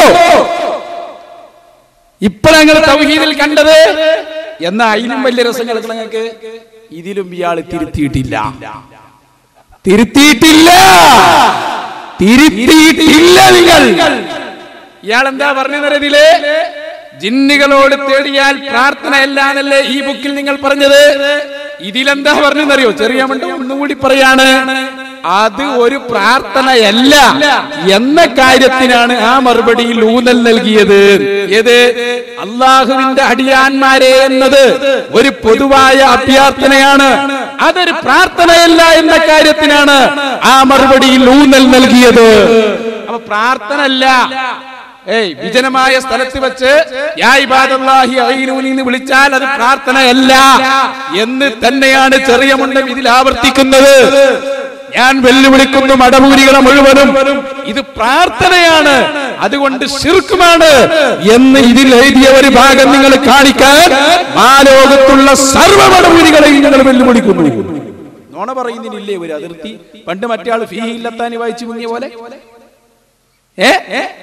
ഇപ്പോഴങ്ങൾ തൗഹീദിൽ കണ്ടത് എന്നാ അതിലും വലിയ രസം കേൾക്കണം ഞങ്ങൾക്ക് ഇതിലും ഇയാൾ തിരുത്തിയിട്ടില്ല തിരുത്തിയിട്ടില്ല തിരുത്തിയിട്ടില്ല നിങ്ങൾ ഇയാൾ എന്താ പറഞ്ഞതില് ജിന്നുകളോട് തേടിയാൽ പ്രാർത്ഥനയല്ല എന്നല്ലേ ഈ ബുക്കിൽ നിങ്ങൾ പറഞ്ഞത് ഇതിലെന്താ പറഞ്ഞെന്നറിയോ ചെറിയ മണ്ട ഒന്നുകൂടി പറയാണ് അത് ഒരു പ്രാർത്ഥനയല്ല എന്ന കാര്യത്തിനാണ് ആ മറുപടിയിൽ ഊന്നൽ നൽകിയത് ഏത് അള്ളാഹുവിന്റെ അടിയാന്മാരെ എന്നത് ഒരു പൊതുവായ അഭ്യർത്ഥനയാണ് അതൊരു പ്രാർത്ഥനയല്ല എന്ന കാര്യത്തിനാണ് ആ മറുപടിയിൽ ഊന്നൽ നൽകിയത് അപ്പൊ പ്രാർത്ഥന അല്ല ഏയ് വിജനമായ സ്ഥലത്ത് വെച്ച് യാ ഇബാദല്ലാഹി അഈനൂനി എന്ന് വിളിച്ചാൽ അത് പ്രാർത്ഥനയല്ല എന്ന് തന്നെയാണ് ചെറിയ മുണ്ടം ഇതിൽ ആവർത്തിക്കുന്നത് ഞാൻ വെല്ലുവിളിക്കുന്നു മടമൂരികളെ മുഴുവനും ഇത് പ്രാർത്ഥനയാണ് അതുകൊണ്ട് ശിർക്കുമാണ് എന്ന് ഇതിൽ എഴുതിയ ഒരു ഭാഗം നിങ്ങൾ കാണിക്കാൻ മാലോകത്തുള്ള സർവ്വ മടമൂരികളെയും ഞങ്ങൾ വെല്ലുവിളിക്കുന്നു നോണ പറയുന്നതിനില്ലേ ഒരു അതിർത്തി പണ്ട് മറ്റേ ആൾ ഫീ ഇല്ലത്താനി വായിച്ചു മുങ്ങിയ പോലെ ഏ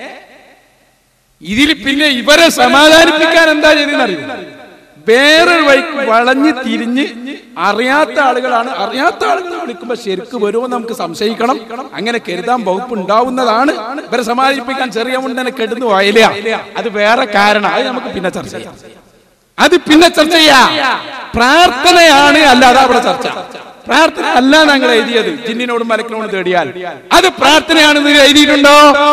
ഇതിൽ പിന്നെ ഇവരെ സമാധാനിപ്പിക്കാൻ എന്താ ചെയ്തെന്നറിയോ വേറൊരു വഴിക്ക് വളഞ്ഞ് തിരിഞ്ഞ് അറിയാത്ത ആളുകളാണ് അറിയാത്ത ആളുകൾ വിളിക്കുമ്പോ ശരിക്ക് വരുമോ നമുക്ക് സംശയിക്കണം അങ്ങനെ കരുതാൻ വകുപ്പ് ഉണ്ടാവുന്നതാണ് ഇവരെ സമാധാനിപ്പിക്കാൻ ചെറിയ മുണ്ടനെ കെടുന്നു പോയാലേ അത് വേറെ കാരണം അത് നമുക്ക് പിന്നെ ചർച്ച ചെയ്യാം അത് പിന്നെ ചർച്ച ചെയ്യാം പ്രാർത്ഥനയാണ് അല്ലാതെ അവിടെ ചർച്ച പ്രാർത്ഥന അല്ല ഞങ്ങൾ എഴുതിയത് ജിന്നിനോടും മലക്കിനോടും തേടിയാൽ അത് പ്രാർത്ഥനയാണെന്ന് എഴുതിയിട്ടുണ്ടോ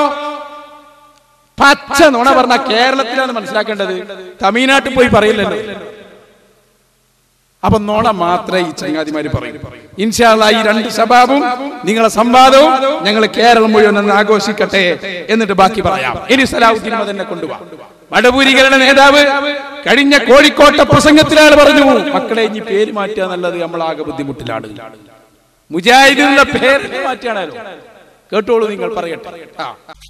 പച്ച നുണ പറഞ്ഞ കേരളത്തിലാണ് മനസ്സിലാക്കേണ്ടത് തമിഴ്നാട്ടിൽ പോയി പറയില്ലല്ലോ അപ്പൊ നുണ മാത്രമേ ഈ ചങ്ങാതിമാര് പറയൂ ഇൻഷാല്ല ഈ രണ്ട് സഭാവും നിങ്ങളെ സംവാദവും ഞങ്ങൾ കേരളം മുഴുവൻ ഒന്ന് ആഘോഷിക്കട്ടെ എന്നിട്ട് ബാക്കി പറയാം ഇനി സലാഹുദ്ദീൻ മദനെ കൊണ്ടുപോവാ വടപൂരികളുടെ നേതാവ് കഴിഞ്ഞ കോഴിക്കോട്ടെ പ്രസംഗത്തിലാണ് പറഞ്ഞു മക്കളെ ഇനി പേര് മാറ്റുക എന്നുള്ളത് നമ്മളാകെ ബുദ്ധിമുട്ടിലാണ് മുജാഹിദിനുള്ള പേര് മാറ്റിയാണല്ലോ കേട്ടോളൂ നിങ്ങൾ പറയട്ടെ ആ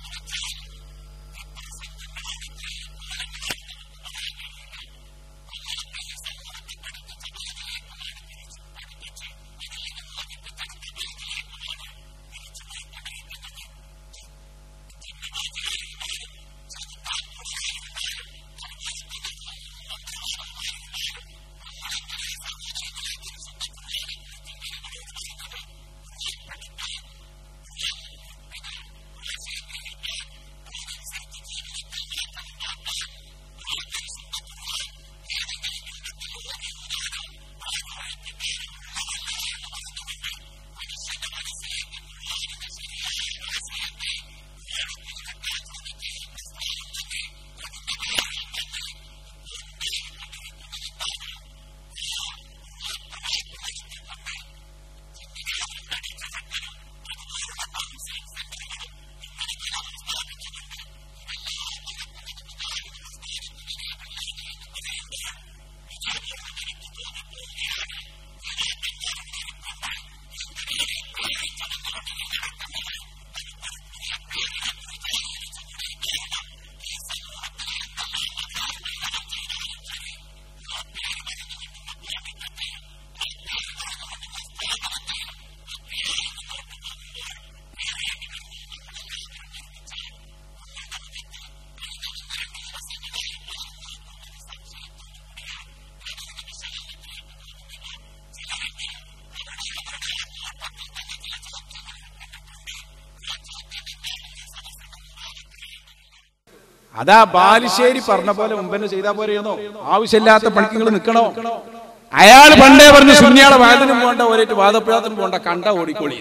അതാ ബാലുശ്ശേരി പറഞ്ഞ പോലെ മുമ്പന്നെ ചെയ്താ പോരെയെന്നോ ആവശ്യമില്ലാത്ത പണിക്ക് നിങ്ങൾ നിൽക്കണോ അയാൾ പണ്ടേ പറഞ്ഞു സുന്യാളെ വാദനും പോണ്ട ഒരേറ്റ് വാദപ്രയാസനും പോണ്ട കണ്ട ഓടിക്കോളി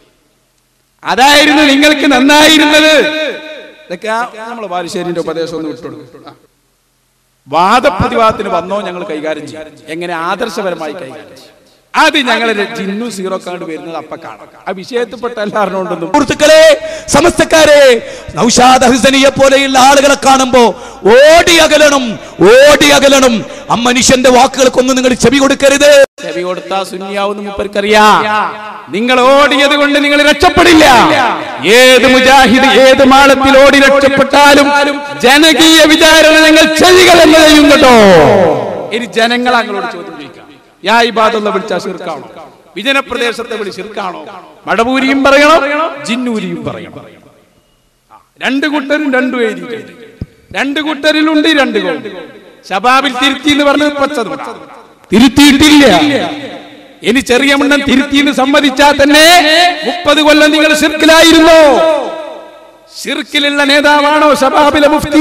അതായിരുന്നു നിങ്ങൾക്ക് നന്നായിരുന്നത് ഇതൊക്കെ നമ്മൾ ബാലുശ്ശേരിന്റെ ഉപദേശം ഒന്ന് വിട്ടുകൊടുക്കും വാദപ്രതിവാദത്തിന് വന്നോ ഞങ്ങൾ കൈകാര്യം ചെയ്യും എങ്ങനെ ആദർശപരമായി കൈകാര്യം ചെയ്യും അത് ഞങ്ങൾ ജിന്നു സീറോ കാർഡ് വരുന്നത് അപ്പൊ കാണാം ആ വിഷയത്തിൽപ്പെട്ട എല്ലാവരും ഉണ്ടെന്നും സുഹൃത്തുക്കളെ സമസ്തക്കാരെ നൗഷാദ് ഹുസനിയെ പോലെയുള്ള ആളുകളെ കാണുമ്പോ ഓടി അകലണം ഓടി അകലണം ആ മനുഷ്യന്റെ വാക്കുകൾക്കൊന്നും നിങ്ങൾ ചെവി കൊടുക്കരുത് ചെവി കൊടുത്താ സുന്നിയാവുന്ന മുപ്പർക്കറിയാം നിങ്ങൾ ഓടിയത് കൊണ്ട് നിങ്ങൾ രക്ഷപ്പെടില്ല ഏത് മുജാഹിദ് ഏത് മാളത്തിൽ ഓടി രക്ഷപ്പെട്ടാലും ജനകീയ വിചാരണ ഞങ്ങൾ ചെയ്യുക എന്ന് ചെയ്യും കേട്ടോ ഇനി ജനങ്ങൾ അങ്ങോട്ട് ചോദ്യം ചോദിക്കാം യാ ഇബാദുള്ള വിളിച്ചാ ശിർക്കാണോ വിജനപ്രദേശത്തെ വിളി ശിർക്കാണോ മടപൂരിയും പറയണം ജിന്നൂരിയും പറയണം രണ്ട് കൂട്ടരും രണ്ടു എഴുതിയിട്ടുണ്ട് രണ്ട് കൂട്ടരിലുണ്ട് രണ്ട് ഗോൾ ശബാബിൽ തിരുത്തി എന്ന് പറഞ്ഞത് പച്ചത് തിരുത്തിയിട്ടില്ല ഇനി ചെറിയ മുണ്ടൻ തിരുത്തി എന്ന് സമ്മതിച്ചാൽ തന്നെ മുപ്പത് കൊല്ലം നിങ്ങൾ ഷിർക്കിലായിരുന്നു ഷിർക്കിലുള്ള നേതാവാണോ ശബാബിലെ മുഫ്തി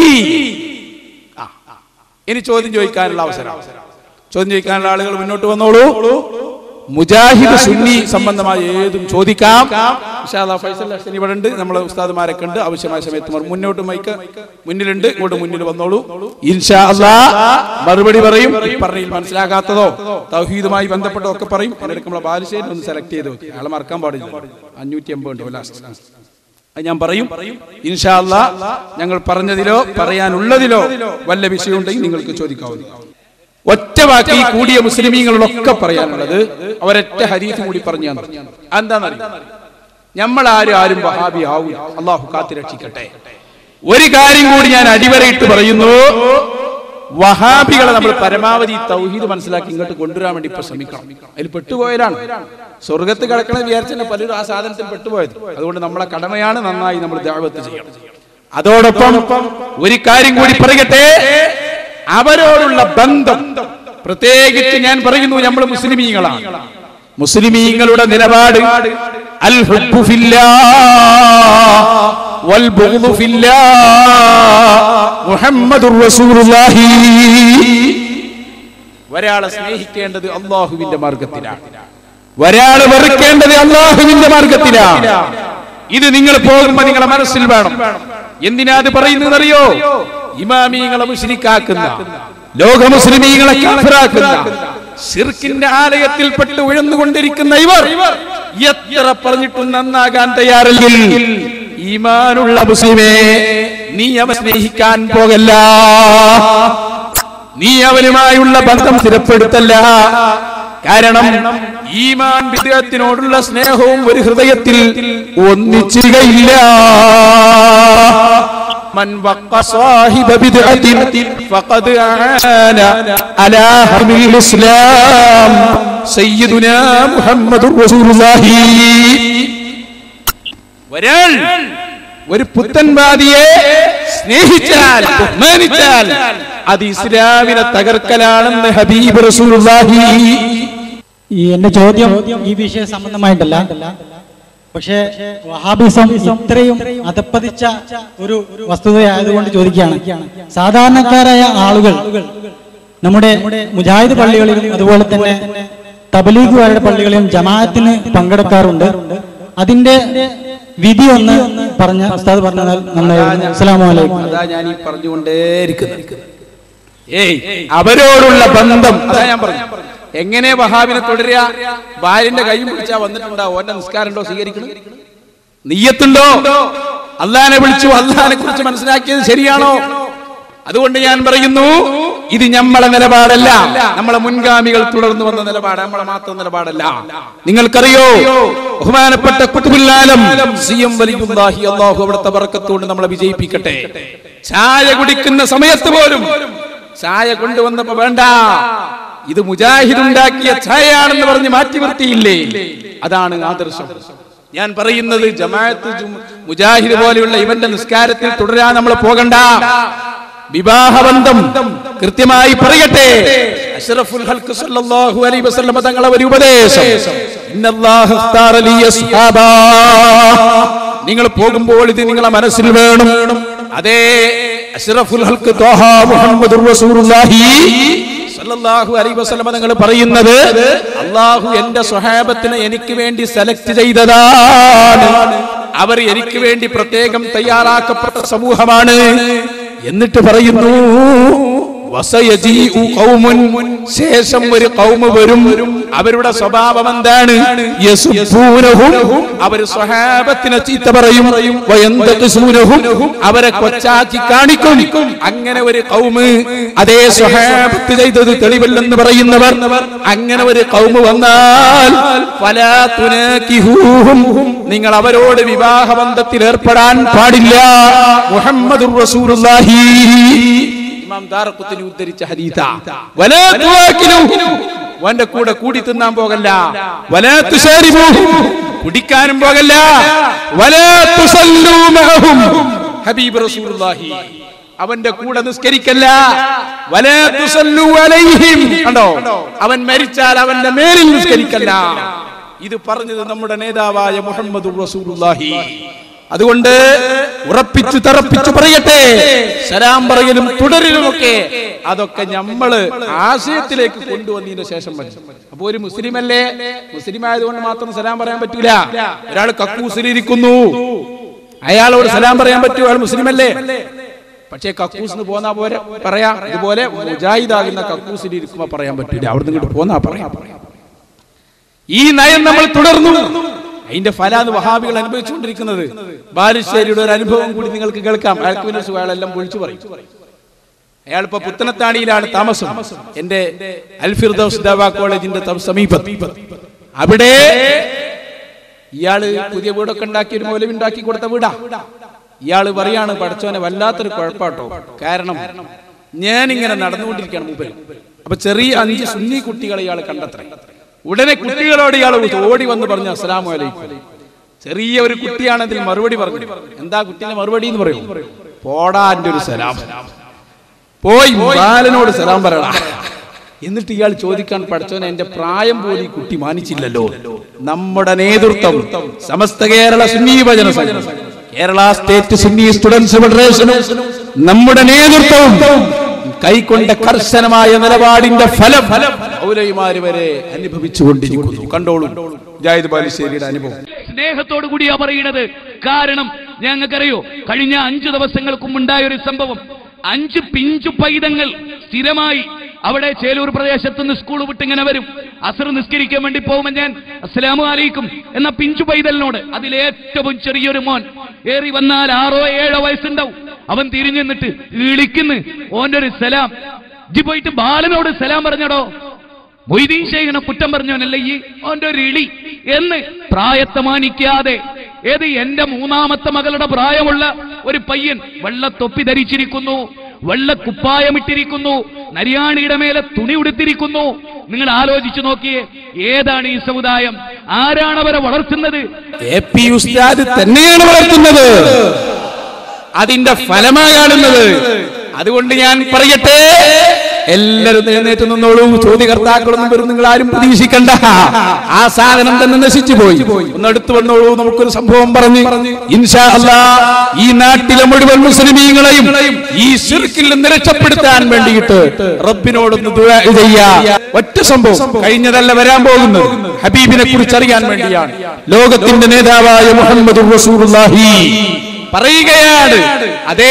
ആ, ഇനി ചോദ്യം ചോദിക്കാനുള്ള അവസരം ചോദ്യം ചോദിക്കാനുള്ള ആളുകൾ മുന്നോട്ട് വന്നോളൂ മുജാഹിദ് സുന്നി സംബന്ധമായ ഏതും ചോദിക്കാം ഇൻഷാ അല്ലാ ഫൈസൽ ഹസൻ ഇവിടെ ഉണ്ട് നമ്മളെ ഉസ്താദുമാരൊക്കെ ഉണ്ട് ആവശ്യമായ സമയത്ത് മറു- മുന്നോട്ട് മൈക്ക് മുന്നിലുണ്ട് ഇങ്ങോട്ട് മുന്നിൽ വന്നോളൂ ഇൻഷാ അല്ലാ മറുപടി പറയും ഈ പറഞ്ഞതിൽ മനസ്സിലാകാത്തതോ തൗഹീദുമായി ബന്ധപ്പെട്ടോ ഒക്കെ പറയും അതിനിടയ്ക്ക് നമ്മളെ ബാലുശ്ശേരി ഒന്ന് സെലക്ട് ചെയ്ത് നോക്കി അയാളെ മറക്കാൻ പാടില്ല അഞ്ഞൂറ്റി എൺപത് ഉണ്ട് ലാസ്റ്റ് അത് ഞാൻ പറയും ഇൻഷാ അല്ലാ ഞങ്ങൾ പറഞ്ഞതിലോ പറയാനുള്ളതിലോ വല്ല വിഷയമുണ്ടെങ്കിൽ നിങ്ങൾക്ക് ചോദിക്കാവുന്നതാണ് ഒറ്റ വാക്ക് ഈ കൂടിയ മുസ്ലിമീങ്ങളോടൊക്കെ പറയാനുള്ളത് അവരൊറ്റ ഹരീഫ് കൂടി പറഞ്ഞു തന്നു എന്താണെന്നറിയാം നമ്മൾ ആരും ആരും വഹാബി ആവും അള്ളാഹു കാത്തി രക്ഷിക്കട്ടെ ഒരു കാര്യം കൂടി ഞാൻ അടിവരയിട്ട് പറയുന്നു വഹാബികളെ നമ്മൾ പരമാവധി ഈ തൗഹീദ് മനസ്സിലാക്കി ഇങ്ങോട്ട് കൊണ്ടുവരാൻ വേണ്ടി ഇപ്പൊ ശ്രമിക്കണം അതിൽ പെട്ടുപോയതാണ് സ്വർഗത്ത് കിടക്കണ വിചാരിച്ചാൽ പലരും ആ സാധനത്തിൽ പെട്ടുപോയത് അതുകൊണ്ട് നമ്മളെ കടമയാണ് നന്നായി നമ്മൾ ദാവത്ത് ചെയ്യണം അതോടൊപ്പം ഒരു കാര്യം കൂടി പറയട്ടെ അവരോടുള്ള ബന്ധം പ്രത്യേകിച്ച് ഞാൻ പറയുന്നു നമ്മൾ മുസ്ലിമീങ്ങളാണ് മുസ്ലിമീങ്ങളുടെ നിലപാട് അൽ ഹുബ്ബു ഫില്ലാ വൽ ബുഗ്ദു ഫില്ലാ മുഹമ്മദുർ റസൂലുള്ളാഹി ഒരാളെ സ്നേഹിക്കേണ്ടത് അള്ളാഹുവിന്റെ മാർഗത്തിലാണ് ഒരാള് വെറുക്കേണ്ടത് അള്ളാഹുവിന്റെ മാർഗത്തിലാണ് ഇത് നിങ്ങൾ പോകുമ്പോ നിങ്ങളെ മനസ്സിൽ വേണം എന്തിനാ അത് പറയുന്നത് അറിയോ ഇമാമിങ്ങളെ മുസ്ലിക്കാക്കുന്ന ലോക മുസ്ലിമീങ്ങളെ കാഫിറാക്കുന്ന ഷിർക്കിന്റെ ആലയത്തിൽപ്പെട്ട് ഉഴന്നുകൊണ്ടിരിക്കുന്ന ഇവർ എത്ര പറഞ്ഞിട്ടും നന്നാകാൻ തയ്യാറല്ലെങ്കിൽ ഈമാനുള്ള മുസ്ലിമേ നീ അവ സ്നേഹിക്കാൻ പോകല്ല നീ അവനുമായുള്ള ബന്ധം സ്ഥിരപ്പെടുത്തല്ല കാരണം ഈമാൻ വിദേഹത്തിനോടുള്ള സ്നേഹവും ഒരു ഹൃദയത്തിൽ ഒന്നിച്ചിരികയില്ല من وق صاحب بدعة فقد أعان على حرب الإسلام سيدنا محمد رسول الله ഒരാൾ ഒരു പുത്തൻവാദിയെ സ്നേഹിച്ചാൽ ബഹുമാനിച്ചാൽ അത് ഇസ്ലാമിനെ തകർക്കലാണെന്ന് ഹബീബ് റസൂലുള്ളാഹി ഈ എന്റെ ചോദ്യം ഈ വിഷയ സംബന്ധമായിട്ടല്ല പക്ഷേ വഹാബിസം ഇത്രയും അധപ്പതിച്ച ഒരു വസ്തുതയായതുകൊണ്ട് ചോദിക്കുകയാണ് സാധാരണക്കാരായ ആളുകൾ നമ്മുടെ മുജാഹിദ് പള്ളികളിലും അതുപോലെ തന്നെ തബലീഗുകാരുടെ പള്ളികളിലും ജമാഅത്തിന് പങ്കെടുക്കാറുണ്ട് അതിന്റെ വിധി ഒന്ന് പറഞ്ഞ ഉസ്താദ് പറഞ്ഞാൽ നന്നായിരുന്നു അസ്സലാമു അലൈക്കും അതാ ഞാൻ ഈ പറഞ്ഞുകൊണ്ടേയിരിക്കുന്നത് ഏയ് അവരോടുള്ള ബന്ധം അതാ ഞാൻ പറഞ്ഞു എങ്ങനെ വഹാബിനെ തുടരുക ഭാര്യന്റെ കൈ പിടിച്ചാ വന്നിട്ടുണ്ടോ ഓന്റെ നിസ്കാരം ഉണ്ടോ സ്വീകരിക്കണം നീയത്തുണ്ടോ അള്ളഹാനെ വിളിച്ചു അള്ളഹാനെ കുറിച്ച് മനസ്സിലാക്കിയത് ശരിയാണോ അതുകൊണ്ട് ഞാൻ പറയുന്നു ഇത് നമ്മളെ നിലപാടല്ല നമ്മളെ മുൻഗാമികൾ തുടർന്നു വന്ന നിലപാട് നമ്മളെ മാത്രം നിലപാടല്ല നിങ്ങൾക്കറിയോ ബഹുമാനപ്പെട്ട കുത്തുബുല്ലാലം സി എം വലിയുല്ലാഹി അള്ളാഹു അവിടുത്തെ ബർക്കത്തുകൊണ്ട് നമ്മളെ വിജയിപ്പിക്കട്ടെ ചായ കുടിക്കുന്ന സമയത്ത് പോലും ചായ കൊണ്ടുവന്നപ്പോ വേണ്ട ഇത് മുജാഹിദ് ഉണ്ടാക്കിയ ചായയാണെന്ന് പറഞ്ഞ് മാറ്റി നിർത്തിയില്ലേ അതാണ് ആദർശം ഞാൻ പറയുന്നത് ജമാഅത്ത് ജും- മുജാഹിദ് പോലെയുള്ള ഇവന്റെ നിസ്കാരത്തിൽ തുടരാൻ നമ്മൾ പോകണ്ട വിവാഹബന്ധം കൃത്യമായി പറയട്ടെ അഷ്റഫുൽ ഹൽക്ക് സല്ലല്ലാഹു അലൈഹി വസല്ലം തങ്ങളെ ഒരു ഉപദേശം ഇന്നല്ലാഹ ഇഖ്താറ ലി അസ്ഹാബാ നിങ്ങൾ പോകുമ്പോൾ ഇത് നിങ്ങളെ മനസ്സിൽ വേണം അതേ അഷ്റഫുൽ ഹൽക്ക് ത്വാഹ മുഹമ്മദുർ റസൂലുള്ളാഹി സല്ലല്ലാഹു അലൈഹി വസല്ലം നിങ്ങൾ പറയുന്നത് അള്ളാഹു എന്റെ സ്വഹാബത്തിനെ എനിക്ക് വേണ്ടി സെലക്ട് ചെയ്തതാണ് അവർ എനിക്ക് വേണ്ടി പ്രത്യേകം തയ്യാറാക്കപ്പെട്ട സമൂഹമാണ് എന്നിട്ട് പറയുന്നു വസയജീഉ ഖൗമുൻ ശേഷം ഒരു കൗമ് വരും അവരുടെ സ്വഭാവം എന്താണ് യസുബ്ബൂനഹും അവർ സ്വഹാബത്തിനെ ചീത്ത പറയും വയന്തഖിസൂനഹും അവരെ കൊച്ചാക്കി കാണിക്കും അങ്ങനെ ഒരു കൗമ് അതേ സ്വഹാബത്ത് ചെയ്തത് തെളിവല്ലെന്ന് പറയുന്നവർ അങ്ങനെ ഒരു കൗമ് വന്നാൽ ഫലാ തുനാകിഹൂഹും നിങ്ങൾ അവരോട് വിവാഹബന്ധത്തിൽ ഏർപ്പെടാൻ പാടില്ല മുഹമ്മദുർ റസൂലുള്ളാഹി ഇമാം ദാറഖുത്നി ഉദ്ധരിച്ച ഹദീസാ വലാ തുവാക്കിലൂഹും അവന്റെ കൂടെ കൂടി തിന്നാൻ പോകല്ല വലാ തുശാരിബൂഹും കുടിക്കാനും പോകല്ല വലാ തുസല്ലൂ മഅഹും ഹബീബ് റസൂലുള്ളാഹി അവന്റെ കൂടെ നിസ്കരിക്കല്ല വലാ തുസല്ലൂ അലൈഹിം കണ്ടോ അവൻ മരിച്ചാൽ അവന്റെ മേലിൽ നിസ്കരിക്കല്ല ഇത് പറഞ്ഞത് നമ്മുടെ നേതാവായ മുഹമ്മദ് റസൂലുള്ളാഹി അതുകൊണ്ട് ഉറപ്പിച്ചു തറപ്പിച്ചു പറയട്ടെ സലാം പറയലും തുടരലുമൊക്കെ അതൊക്കെ നമ്മള് ആശയത്തിലേക്ക് കൊണ്ടുവന്നതിന് ശേഷം മതി അപ്പൊ ഒരു മുസ്ലിം അല്ലേ മുസ്ലിം ആയതുകൊണ്ട് മാത്രം സലാം പറയാൻ പറ്റൂല ഒരാൾ കക്കൂസിലിരിക്കുന്നു അയാളോട് സലാം പറയാൻ പറ്റുമോ അയാൾ മുസ്ലിം അല്ലേ പക്ഷേ കക്കൂസിന് പോന്നാ പോരെ പറയാം ഇതുപോലെ മുജാഹിദാകുന്ന കക്കൂസിലിരിക്കുമ്പോ പറയാൻ പറ്റൂല അവിടെ നിന്ന് പോന്നാ പറയാം ഈ നയം നമ്മൾ തുടർന്നു അതിന്റെ ഫലാന്ന് വഹാബികൾ അനുഭവിച്ചുകൊണ്ടിരിക്കുന്നത് ബാലുശ്ശേരിയുടെ ഒരു അനുഭവം കൂടി നിങ്ങൾക്ക് കേൾക്കാം അയാൾക്ക് പിന്നെ സുഖം അയാളെല്ലാം പൊളിച്ചു പറയും അയാൾ ഇപ്പൊ പുത്തനത്താണിയിലാണ് താമസം എന്റെ അൽഫിർദൌസ് ദാവ കോളേജിന്റെ ത- സമീപത്ത് അവിടെ ഇയാള് പുതിയ വീടൊക്കെ ഉണ്ടാക്കി ഒരു മൂലം ഉണ്ടാക്കി കൊടുത്ത വീടാ ഇയാള് പറയാണ് പഠിച്ചവനെ വല്ലാത്തൊരു കുഴപ്പാട്ടോ കാരണം ഞാൻ ഇങ്ങനെ നടന്നുകൊണ്ടിരിക്കുകയാണ് മുമ്പിൽ അപ്പൊ ചെറിയ അഞ്ച് സുന്നി കുട്ടികളെ ഇയാൾ കണ്ടെത്തണേ ഉടനെ കുട്ടികളോട് ഇയാൾ ഓടി വന്ന് പറഞ്ഞു അസ്സലാമു അലൈക്കും ചെറിയ ഒരു കുട്ടിയാണ് അതിൽ മറുപടി പറഞ്ഞു എന്താ കുട്ടീന്റെ മറുപടി എന്ന് പറയും പോടാ എന്റെ ഒരു സലാം പോയി ബാലനോട് സലാം പറയടാ എന്നിട്ട് ഇയാൾ ചോദിക്കാൻ പഠിച്ചവനെ എന്റെ പ്രായം പോലും ഈ കുട്ടി മാനിച്ചില്ലല്ലോ നമ്മുടെ നേതൃത്വം സമസ്ത കേരള സുന്നി ഭജന സംഘം കേരള സ്റ്റേറ്റ് സുന്നി സ്റ്റുഡൻസ് ഫെഡറേഷനും നമ്മുടെ നേതൃത്വവും കൈക്കൊണ്ട കർശനമായ നിലപാടിന്റെ ഫലം ഔലൈമാര് വരെ അനുഭവിച്ചുകൊണ്ടിരിക്കുന്നു കണ്ടോളൂ ജാഹിദ് ബാലുശ്ശേരിയുടെ അനുഭവം സ്നേഹത്തോടു കൂടിയാ പറയണത് കാരണം ഞങ്ങൾക്കറിയോ കഴിഞ്ഞ അഞ്ചു ദിവസങ്ങൾക്കും ഉണ്ടായ ഒരു സംഭവം അഞ്ച് പിഞ്ചു പൈതങ്ങൾ സ്ഥിരമായി അവിടെ ചേലൂർ പ്രദേശത്ത് നിന്ന് സ്കൂൾ വിട്ട് ഇങ്ങനെ വരും അസർ നിസ്കരിക്കാൻ വേണ്ടി പോകുമ്പോൾ ഞാൻ അസ്സലാമു അലൈക്കും എന്ന പിഞ്ചു പൈതലിനോട് അതിലേറ്റവും ചെറിയൊരു മോൻ ഏറി വന്നാൽ ആറോ ഏഴോ വയസ്സുണ്ടാവും അവൻ തിരിഞ്ഞു നിന്നിട്ട് ഇളിക്കുന്നു ഓന്റെ ഒരു സലാം ഇജ്ജ് പോയിട്ട് ബാലനോട് സലാം പറഞ്ഞടോ മൊയ്തീൻ ശേഖനെ കുറ്റം പറഞ്ഞവനല്ല ഈ ഓന്റെ ഒരു ഇളി എന്ന് പ്രായത്തെ മാനിക്കാതെ ഏത് എന്റെ മൂന്നാമത്തെ മകളുടെ പ്രായമുള്ള ഒരു പയ്യൻ വെള്ളത്തൊപ്പി ധരിച്ചിരിക്കുന്നു വെള്ളക്കുപ്പായമിട്ടിരിക്കുന്നു നരിയാണിയുടെ മേലെ തുണി ഉടുത്തിരിക്കുന്നു നിങ്ങൾ ആലോചിച്ചു നോക്കിയേ ഏതാണ് ഈ സമുദായം ആരാണ് അവരെ വളർത്തുന്നത് എ പി ഉസ്താദ് തന്നെയാണ് വളർത്തുന്നത് അതിന്റെ ഫലമായി കാണുന്നത് അതുകൊണ്ട് ഞാൻ പറയട്ടെ എല്ലാവരും എഴുന്നേറ്റ് നിന്നോളൂ ചോദ്യകർത്താക്കളൊന്നും വരും നിങ്ങൾ ആരും പ്രതീക്ഷിക്കണ്ട ആ സാധനം തന്നെ നശിച്ചു പോയി ഒന്ന് അടുത്ത് വന്നോളൂ നമുക്കൊരു സംഭവം പറഞ്ഞു ഇൻഷാ അല്ലാ ഈ നാട്ടിലെ മുഴുവൻ മുസ്ലിമീങ്ങളെയും ഈ ശിർക്കിൽ നിന്ന് രക്ഷപ്പെടുത്താൻ വേണ്ടിയിട്ട് റബ്ബിനോടൊന്ന് ദുആ ചെയ്യാ ഒറ്റ സംഭവം കഴിഞ്ഞതല്ല വരാൻ പോകുന്നത് ഹബീബിനെ കുറിച്ച് അറിയാൻ വേണ്ടിയാണ് ലോകത്തിന്റെ നേതാവായ മുഹമ്മദ് റസൂലുള്ളാഹി പറയുകയാണ് അതേ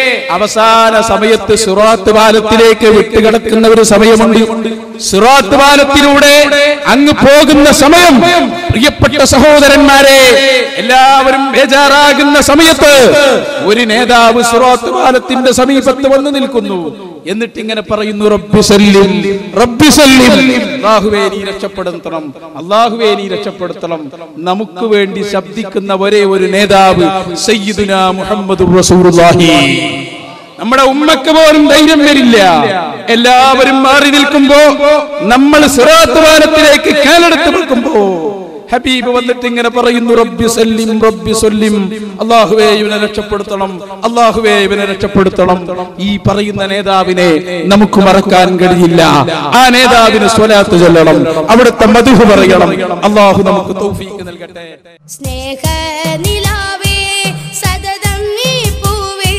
അവസാന സമയത്ത് സുറാത്ത് പാലത്തിലേക്ക് വിട്ടുകിടക്കുന്ന ഒരു സമയമുണ്ട് സുറാത്ത് പാലത്തിലൂടെ അങ്ങ് പോകുന്ന സമയം പ്രിയപ്പെട്ട സഹോദരന്മാരെ എല്ലാവരും ബേജാറാകുന്ന സമയത്ത് ഒരു നേതാവ് സുറാത്ത് പാലത്തിന്റെ സമീപത്ത് വന്ന് നിൽക്കുന്നു എന്നിട്ട് ഇങ്ങനെ പറയുന്നു റബ്ബി സല്ലിം റബ്ബി സല്ലിം അല്ലാഹുവേ നീ രക്ഷപ്പെടുത്തണം അല്ലാഹുവേ നീ രക്ഷപ്പെടുത്തണം നമുക്ക് വേണ്ടി ശബ്ദിക്കുന്ന ഒരേ ഒരു നേതാവ് സയ്യിദുന മുഹമ്മദ് റസൂലുള്ളാഹി നമ്മുടെ ഉമ്മക്ക് പോലും ധൈര്യം വരില്ല എല്ലാവരും മാറി നിൽക്കുമ്പോ നമ്മൾ സിറാത്ത് വാനത്തിലേക്ക് കാലെടുത്ത് വെക്കുമ്പോ ഹബീബ് വന്നിട്ട് ഇങ്ങനെ പറയുന്നു റബ്ബി സല്ലിം റബ്ബി സല്ലിം അള്ളാഹുവേ ഇവനെ രക്ഷപ്പെടുത്തണം അള്ളാഹുവേ ഇവനെ രക്ഷപ്പെടുത്തണം ഈ പറയുന്ന നേതാവിനെ നമുക്ക് മറക്കാൻ കഴിയില്ല ആ നേതാവിന് സ്വലാത്ത് ചൊല്ലണം അവിടുത്തെ മധുഹ് പറയണം അള്ളാഹു നമുക്ക് തൗഫീക്ക് നൽകട്ടെ സ്നേഹ നിലാവേ സതതം നീ പൂവേ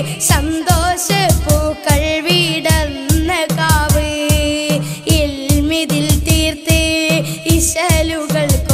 സന്തോഷ പൂക്കൾ വിടർന്ന കാവേ ഇൽമിതിൽ തീർത്തേ ഇശലുകൾ